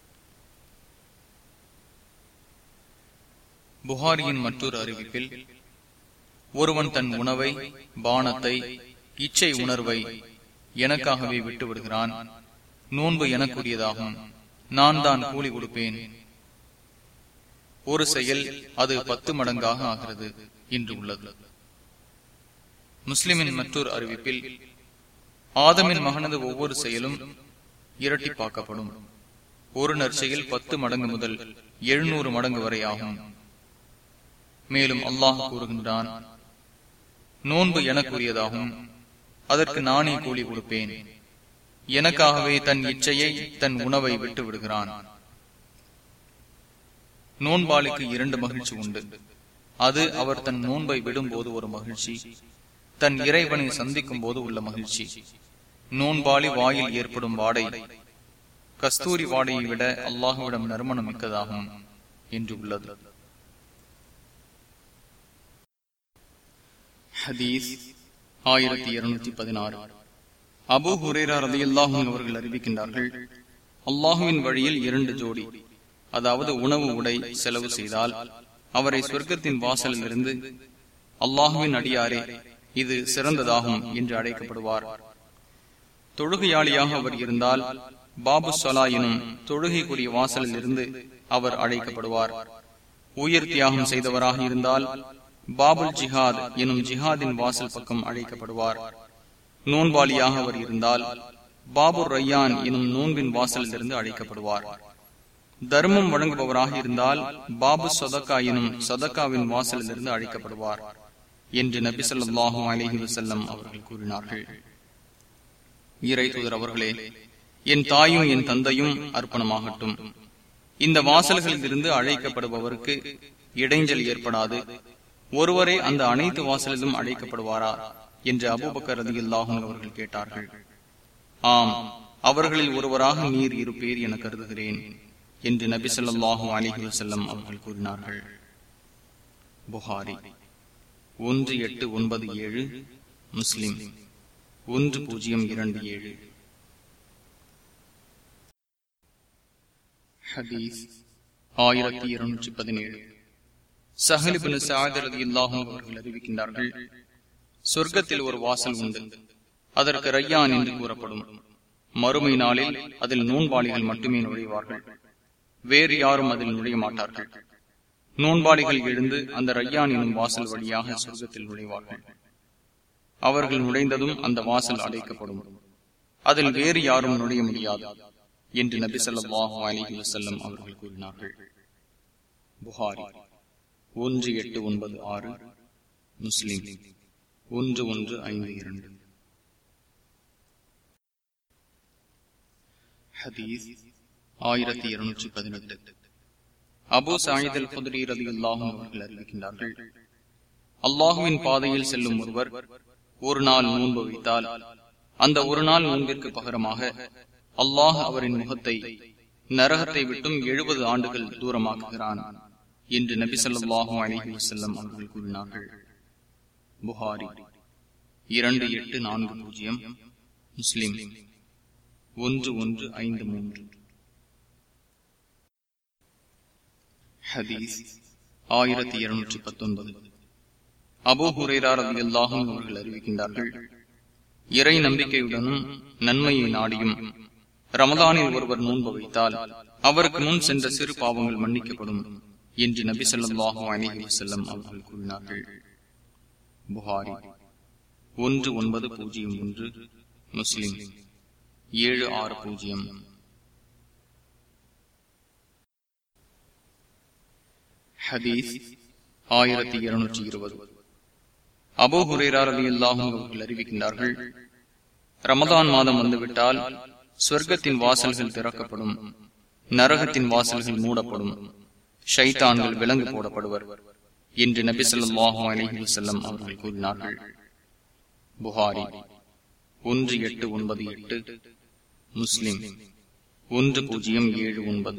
புகாரியின் மற்றொரு அறிவிப்பில் ஒருவன் தன் உணவை பானத்தை இச்சை உணர்வை எனக்காகவே விட்டு விடுகிறான் நோன்பு எனக்குரியதாகும் நான் தான் கூலி கொடுப்பேன் ஒரு செயல் அது பத்து மடங்காக ஆகிறது என்று உள்ளது முஸ்லிமின் மற்றொரு அறிவிப்பில் ஆதமின் மகனது ஒவ்வொரு செயலும் இரட்டிப்பாக்கப்படும் ஒரு நற்செயல் பத்து மடங்கு முதல் எழுநூறு மடங்கு வரை ஆகும் மேலும் அல்லாஹ் கூறுகின்றான் நோன்பு எனக்குரியதாகும் அதற்கு நானே கூலி கொடுப்பேன் எனக்காகவே தன் இச்சையை தன் உணவை விட்டு விடுகிறான் நோன்பாளிக்கு இரண்டு மகிழ்ச்சி உண்டு அது அவர் தன் நோன்பை விடும்போது ஒரு மகிழ்ச்சி தன் இறைவனை சந்திக்கும் போது உள்ள மகிழ்ச்சி நோன்பாளி வாயில் ஏற்படும் வாடை கஸ்தூரி வாடையை விட அல்லாஹுவிடம் நறுமணம் மிக்கதாகும் என்று உள்ளது ஹதீஸ் ஆயிரத்தி இருநூத்தி பதினாறு அபு ஹுரேரா ரதியல்லாஹும் அவர்கள் அறிவிக்கின்றார்கள் அல்லாஹுவின் வழியில் இரண்டு ஜோடி அதாவது உணவு உடை செலவு செய்தால் அவரை சொர்க்கத்தின் வாசலில் இருந்து அல்லாஹுவின் அடியாரே இது சிறந்ததாகும் என்று அழைக்கப்படுவார் தொழுகையாளியாக அவர் இருந்தால் பாபு சலா எனும் தொழுகைக்குரிய வாசலில் இருந்து அவர் அழைக்கப்படுவார் உயிர் தியாகம் செய்தவராக இருந்தால் பாபுல் ஜிஹாத் எனும் ஜிஹாதின் வாசல் பக்கம் அழைக்கப்படுவார் நோன்பாளியாக அவர் இருந்தால் பாபுர் ரையான் எனும் நோன்பின் வாசலில் இருந்து அழைக்கப்படுவார் தர்மம் வழங்குபவராக இருந்தால் பாபு சதக்கா எனும் சதக்காவின் வாசலில் இருந்து அழைக்கப்படுவார் என்று நபி சொல்லாஹு அலஹி வசல்லம் அவர்கள் கூறினார்கள் இறை தூதர் அவர்களே என் தாயும் என் தந்தையும் அர்ப்பணமாகட்டும் இந்த வாசல்களில் இருந்து அழைக்கப்படுபவருக்கு இடைஞ்சல் ஏற்படாது ஒருவரே அந்த அனைத்து வாசலிலும் அழைக்கப்படுவாரா என்று அபூபக்கர் ரதியுல்லாஹும் அவர்கள் கேட்டார்கள் ஆம் அவர்களில் ஒருவராக நீர் இருப்பீர் என கருதுகிறேன் என்று நபி சொல்லாஹு அலிஹி வசல்லம் அவர்கள் கூறினார்கள் புகாரி ஒன்று எட்டு ஒன்பது ஏழு முஸ்லிம் ஒன்று பூஜ்ஜியம் இரண்டு ஏழு ஹதீஸ் ஆயிரத்தி இருநூற்றி பதினேழு சஹலிபின் சாதரதி இல்லாகும் அவர்கள் அறிவிக்கின்றார்கள் சொர்க்கத்தில் ஒரு வாசல் உண்டு அதற்கு ரையான் என்று கூறப்படும் மறுமை நாளில் அதில் நோன்பாளிகள் மட்டுமே நுழைவார்கள் வேறு யாரும் அதில் நுழைய மாட்டார்கள் நோன்பாளிகள் எழுந்து அந்த ரையான் எனும் வாசல் வழியாக சொர்க்கத்தில் நுழைவார்கள் அவர்கள் நுழைந்ததும் அந்த வாசல் அடைக்கப்படும் அதில் வேறு யாரும் நுழைய முடியாது என்று நபி சொல்லாஹு அலிஹி வசல்லம் அவர்கள் கூறினார்கள் புகாரி ஒன்று எட்டு ஒன்பது ஆறு முஸ்லிம் ஒன்று ஒன்று ஐந்து இரண்டு ஹதீஸ் ஆயிரத்தி இருநூற்றி பதினெட்டு அபு சாயித் அல் குதிரி ரதி அல்லாஹும் அவர்கள் அறிவிக்கின்றார்கள் அல்லாஹுவின் பாதையில் செல்லும் ஒருவர் ஒரு நாள் நோன்பு வைத்தால் அந்த ஒரு நாள் நோன்பிற்கு பகரமாக அல்லாஹ் அவரின் முகத்தை நரகத்தை விட்டும் எழுபது ஆண்டுகள் தூரமாக்குகிறான் என்று நபி சொல்லாஹு அலிஹி வசல்லம் அவர்கள் கூறினார்கள் புகாரி இரண்டு எட்டு நான்கு பூஜ்ஜியம் முஸ்லிம் ஒன்று ஒன்று ஐந்து மூன்று ஹதீஸ் ஆயிரத்தி இருநூற்றி பத்தொன்பது அபோ ஹுரேரார் அல்லாஹும் அவர்கள் அறிவிக்கின்றார்கள் இறை நம்பிக்கையுடனும் நன்மையை நாடியும் ரமதானில் ஒருவர் நோன்பு வைத்தால் அவருக்கு முன் சென்ற சிறு பாவங்கள் மன்னிக்கப்படும் என்று நபி சொல்லாஹு அலிஹி வசல்லம் அவர்கள் கூறினார்கள் புகாரி ஒன்று ஒன்பது பூஜ்ஜியம் ஒன்று முஸ்லிம் ஏழு ஆறு பூஜ்ஜியம் ஹதீஸ் ஆயிரத்தி இருநூற்றி இருபது அபோ ஹுரேரார் அலி அல்லாஹும் அவர்கள் அறிவிக்கின்றார்கள் ரமதான் மாதம் வந்துவிட்டால் சொர்க்கத்தின் வாசல்கள் திறக்கப்படும் நரகத்தின் வாசல்கள் மூடப்படும் ஷைத்தான்கள் விலங்கு போடப்படுவர் என்று நபி சொல்லாஹு அலஹி வசல்லம் அவர்கள் கூறினார்கள் புகாரி ஒன்று எட்டு ஒன்பது எட்டு முஸ்லிம் ஒன்று பூஜ்ஜியம் ஏழு ஒன்பது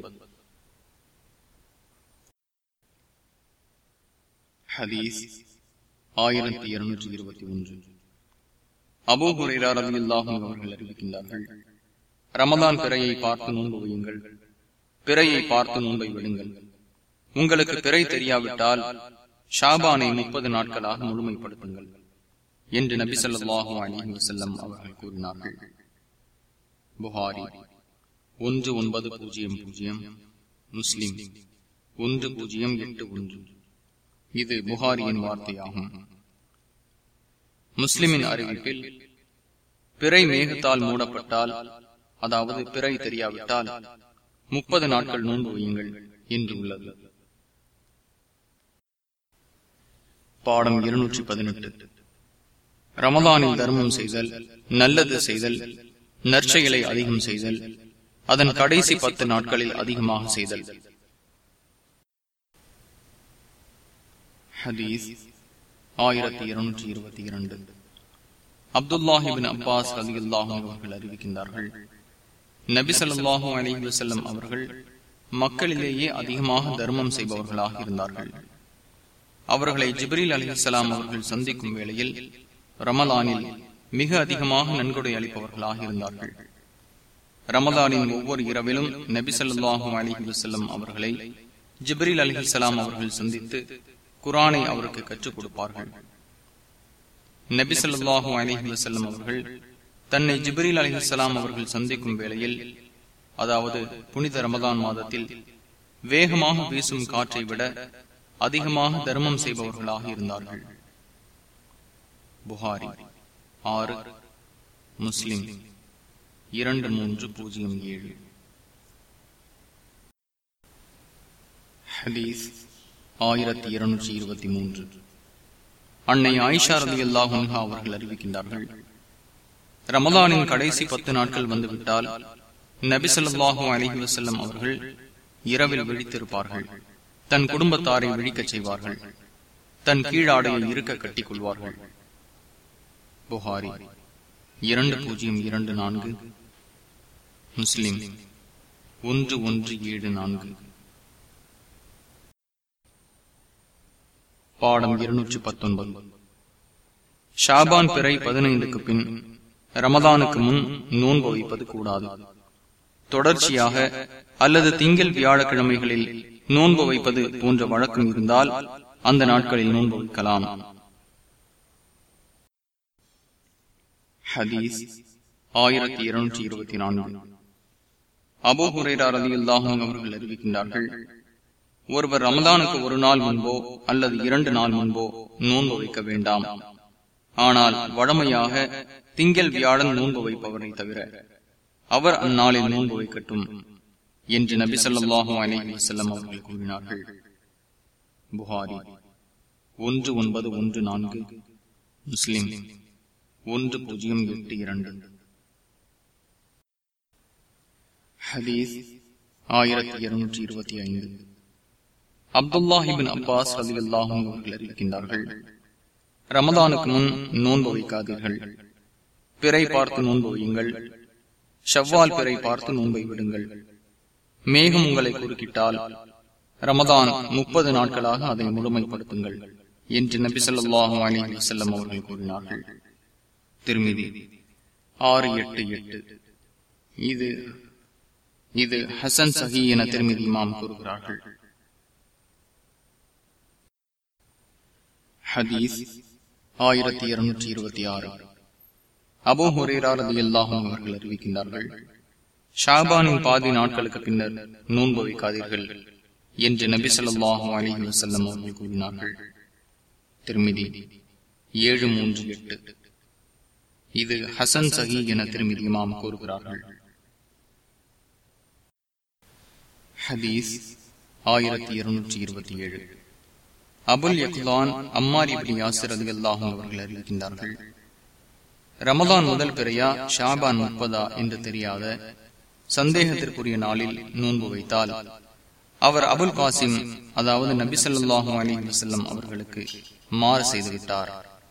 ஹதீஸ் ஆயிரத்தி இருநூற்றி இருபத்தி ஒன்று அபோ ஹுரேரார் அல்லாஹும் அவர்கள் அறிவிக்கின்றார்கள் ரமதான் பிறையை பார்த்து நோன்பு வையுங்கள் பிறையை பார்த்து நோன்பை விடுங்கள் உங்களுக்கு பிறை தெரியாவிட்டால் ஷாபானை முப்பது நாட்களாக முழுமைப்படுத்துங்கள் என்று நபி சொல்லாஹு அலிஹி வசல்லம் அவர்கள் கூறினார்கள் புகாரி ஒன்று ஒன்பது பூஜ்ஜியம் பூஜ்ஜியம் முஸ்லிம் ஒன்று பூஜ்ஜியம் எட்டு ஒன்று இது புகாரியின் வார்த்தையாகும் முஸ்லிமின் அறிவிப்பில் பிறை மேகத்தால் மூடப்பட்டால் அதாவது பிறை தெரியாவிட்டால் முப்பது நாட்கள் நோன்பு வையுங்கள் என்று உள்ளது பாடம் இருநூற்றி பதினெட்டு ரமதானில் தர்மம் செய்தல் நல்லது செய்தல் நற்செயலை அதிகம் செய்தல் அதன் கடைசி பத்து நாட்களில் அதிகமாக செய்தல் ஹதீஸ் ஆயிரத்தி இருநூற்றி இருபத்தி இரண்டு அப்துல்லாஹிபின் அப்பாஸ் அலி அல்லாஹும் அவர்கள் அறிவிக்கின்றார்கள் நபி சொல்லாஹு அலி வசல்லம் அவர்கள் மக்களிலேயே அதிகமாக தர்மம் செய்பவர்களாக இருந்தார்கள் அவர்களை ஜிப்ரீல் அலிஹலாம் அவர்கள் சந்திக்கும் வேளையில் ரமலானில் மிக அதிகமாக நன்கொடை அளிப்பவர்களாக இருந்தார்கள் ரமதானின் ஒவ்வொரு இரவிலும் நபி ஸல்லல்லாஹு அலைஹி வஸல்லம் அவர்களை ஜிப்ரீல் அலிஹிசலாம் அவர்கள் சந்தித்து குரானை அவருக்கு கற்றுக் கொடுப்பார்கள் நபி ஸல்லல்லாஹு அலைஹி வஸல்லம் அவர்கள் தன்னை ஜிப்ரீல் அலிஹிசலாம் அவர்கள் சந்திக்கும் வேளையில் அதாவது புனித ரமதான் மாதத்தில் வேகமாக வீசும் காற்றை விட அதிகமாக தர்மம் செய்பவர்களாக இருந்தார்கள் புகாரி ஆறு முஸ்லிம் இரண்டு மூன்று பூஜ்ஜியம் ஏழு ஹதீஸ் ஆயிரத்தி இருநூற்றி இருபத்தி மூன்று அன்னை ஆயிஷா ரதி அல்லாஹா அவர்கள் அறிவிக்கின்றார்கள் ரமலானின் கடைசி பத்து நாட்கள் வந்துவிட்டால் நபி சொல்லாஹு அலஹி வசல்லம் அவர்கள் இரவில் விழித்திருப்பார்கள் தன் குடும்பத்தாரை விழிக்கச் செய்வார்கள் தன் கீழாடையை இருக்க கட்டிக் கொள்வார்கள் புகாரி இரண்டு பூஜ்ஜியம் இரண்டு நான்கு முஸ்லிம் ஒன்று ஒன்று ஏழு நான்கு பாடம் இருநூற்றி பத்தொன்பது ஷாபான் பிறை பதினைந்துக்கு பின் ரமதானுக்கு முன் நோன்பு வைப்பது கூடாது தொடர்ச்சியாக அல்லது திங்கள் வியாழக்கிழமைகளில் நோன்பு வைப்பது போன்ற வழக்கம் இருந்தால் அந்த நாட்களில் நோன்பு வைக்கலாம் ஹதீஸ் ஆயிரத்தி இருநூற்றி இருபத்தி நான்கு அபோ ஹுரேரார் அலி அல்லாஹும் அவர்கள் அறிவிக்கின்றார்கள் ஒருவர் ரமதானுக்கு ஒரு நாள் முன்போ அல்லது இரண்டு நாள் முன்போ நோன்பு வைக்க வேண்டாம் ஆனால் வழமையாக திங்கள் வியாழன் நோன்பு வைப்பவரை தவிர அவர் அந்நாளில் நோன்பு வைக்கட்டும் என்று நபி சொல்லாஹும் அலி வசல்லம் அவர்கள் கூறினார்கள் புகாரி ஒன்று ஒன்பது ஒன்று நான்கு முஸ்லிம் ஒன்று பூஜ்ஜியம் எட்டு இரண்டு ஹதீஸ் ஆயிரத்தி இருநூற்றி இருபத்தி ஐந்து அப்துல்லாஹிபின் அப்பாஸ் அலி அல்லாஹும் அவர்கள் அறிவிக்கின்றார்கள் ரமதானுக்கு முன் நோன்பு வைக்காதீர்கள் பிறை பார்த்து நோன்பு வையுங்கள் ஷவ்வால் பிறை பார்த்து நோன்பை விடுங்கள் மேகம் உங்களை குறுக்கிட்டால் ரமதான் முப்பது நாட்களாக அதை முழுமைப்படுத்துங்கள் என்று நபி சொல்லாஹு அலி வசல்லம் அவர்கள் கூறினார்கள் திருமிதி ஆறு எட்டு எட்டு இது இது ஹசன் சஹி என திருமிதி இமாம் கூறுகிறார்கள் ஹதீஸ் ஆயிரத்தி இருநூற்றி இருபத்தி ஆறு அபோ ஹுரேராரதி அல்லாஹும் அவர்கள் அறிவிக்கின்றார்கள் ஷாபானின் பாதி நாட்களுக்கு பின்னர் நோன்பு வைக்காதீர்கள் என்று நபி சொல்லாஹு அலிஹி வசல்லம் அவர்கள் கூறினார்கள் திருமிதி ஏழு மூன்று எட்டு இது ஹசன் சஹி என திருமிதி இமாம் கூறுகிறார்கள் ஹதீஸ் ஆயிரத்தி இருநூற்றி இருபத்தி ஏழு Abul Yaqzan Ammar ibn Yasir அலி அல்லாஹும் அவர்கள் அறிவிக்கின்றார்கள் ரமதான் முதல் பிறையா ஷாபான் முப்பதா என்று தெரியாத சந்தேகத்திற்குரிய நாளில் நோன்பு வைத்தால் அவர் அபுல் காசிம் அதாவது நபி சொல்லாஹு அலி வசல்லம் அவர்களுக்கு மாறு செய்துவிட்டார்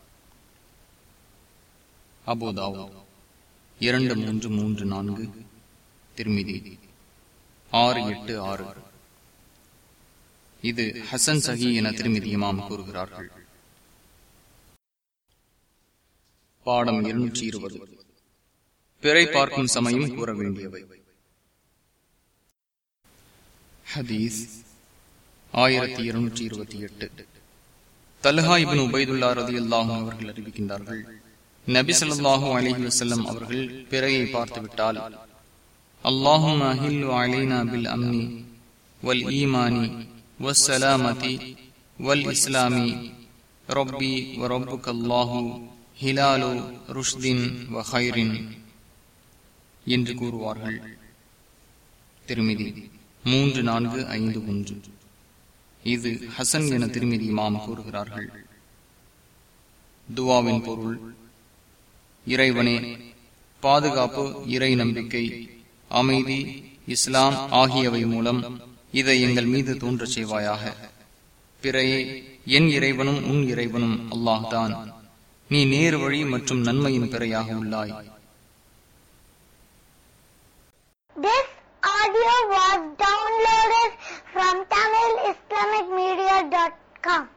அபோதாவோ இரண்டு மூன்று மூன்று நான்கு திருமிதி ஆறு எட்டு ஆறு இது ஹசன் சஹி என திருமதி இமாம் கூறுகிறார்கள் பாடம் இருநூற்றி இருபது பிறை பார்க்கும் சமயம் கூற வேண்டியவை ஹதீஸ் ஆயிரத்தி இருநூற்றி இருபத்தி எட்டு தல்ஹா இபின் உபைதுல்லா ரதி அல்லாஹும் அவர்கள் அறிவிக்கின்றார்கள் நபி சொல்லாஹு அலஹி வசல்லம் அவர்கள் பிறையை பார்த்துவிட்டால் அல்லாஹும் அஹில்லு அலைனா பில் அம்னி வல் ஈமானி والسلامة والإسلام ربي وربك الله هلال رشد وخير என்று கூறுவார்கள் திருமிதி மூன்று நான்கு ஐந்து ஒன்று இது ஹசன் என திருமிதி இமாம் கூறுகிறார்கள் துவாவின் பொருள் இறைவனே பாதுகாப்பு இறை நம்பிக்கை அமைதி இஸ்லாம் ஆகியவை மூலம் இதை எங்கள் மீது தோன்ற செய்வாயாக பிறையே என் இறைவனும் உன் இறைவனும் அல்லாஹ்தான் நீ நேர் வழி மற்றும் நன்மையின் பிறையாக உள்ளாய் This audio was downloaded from TamilIslamicMedia.com.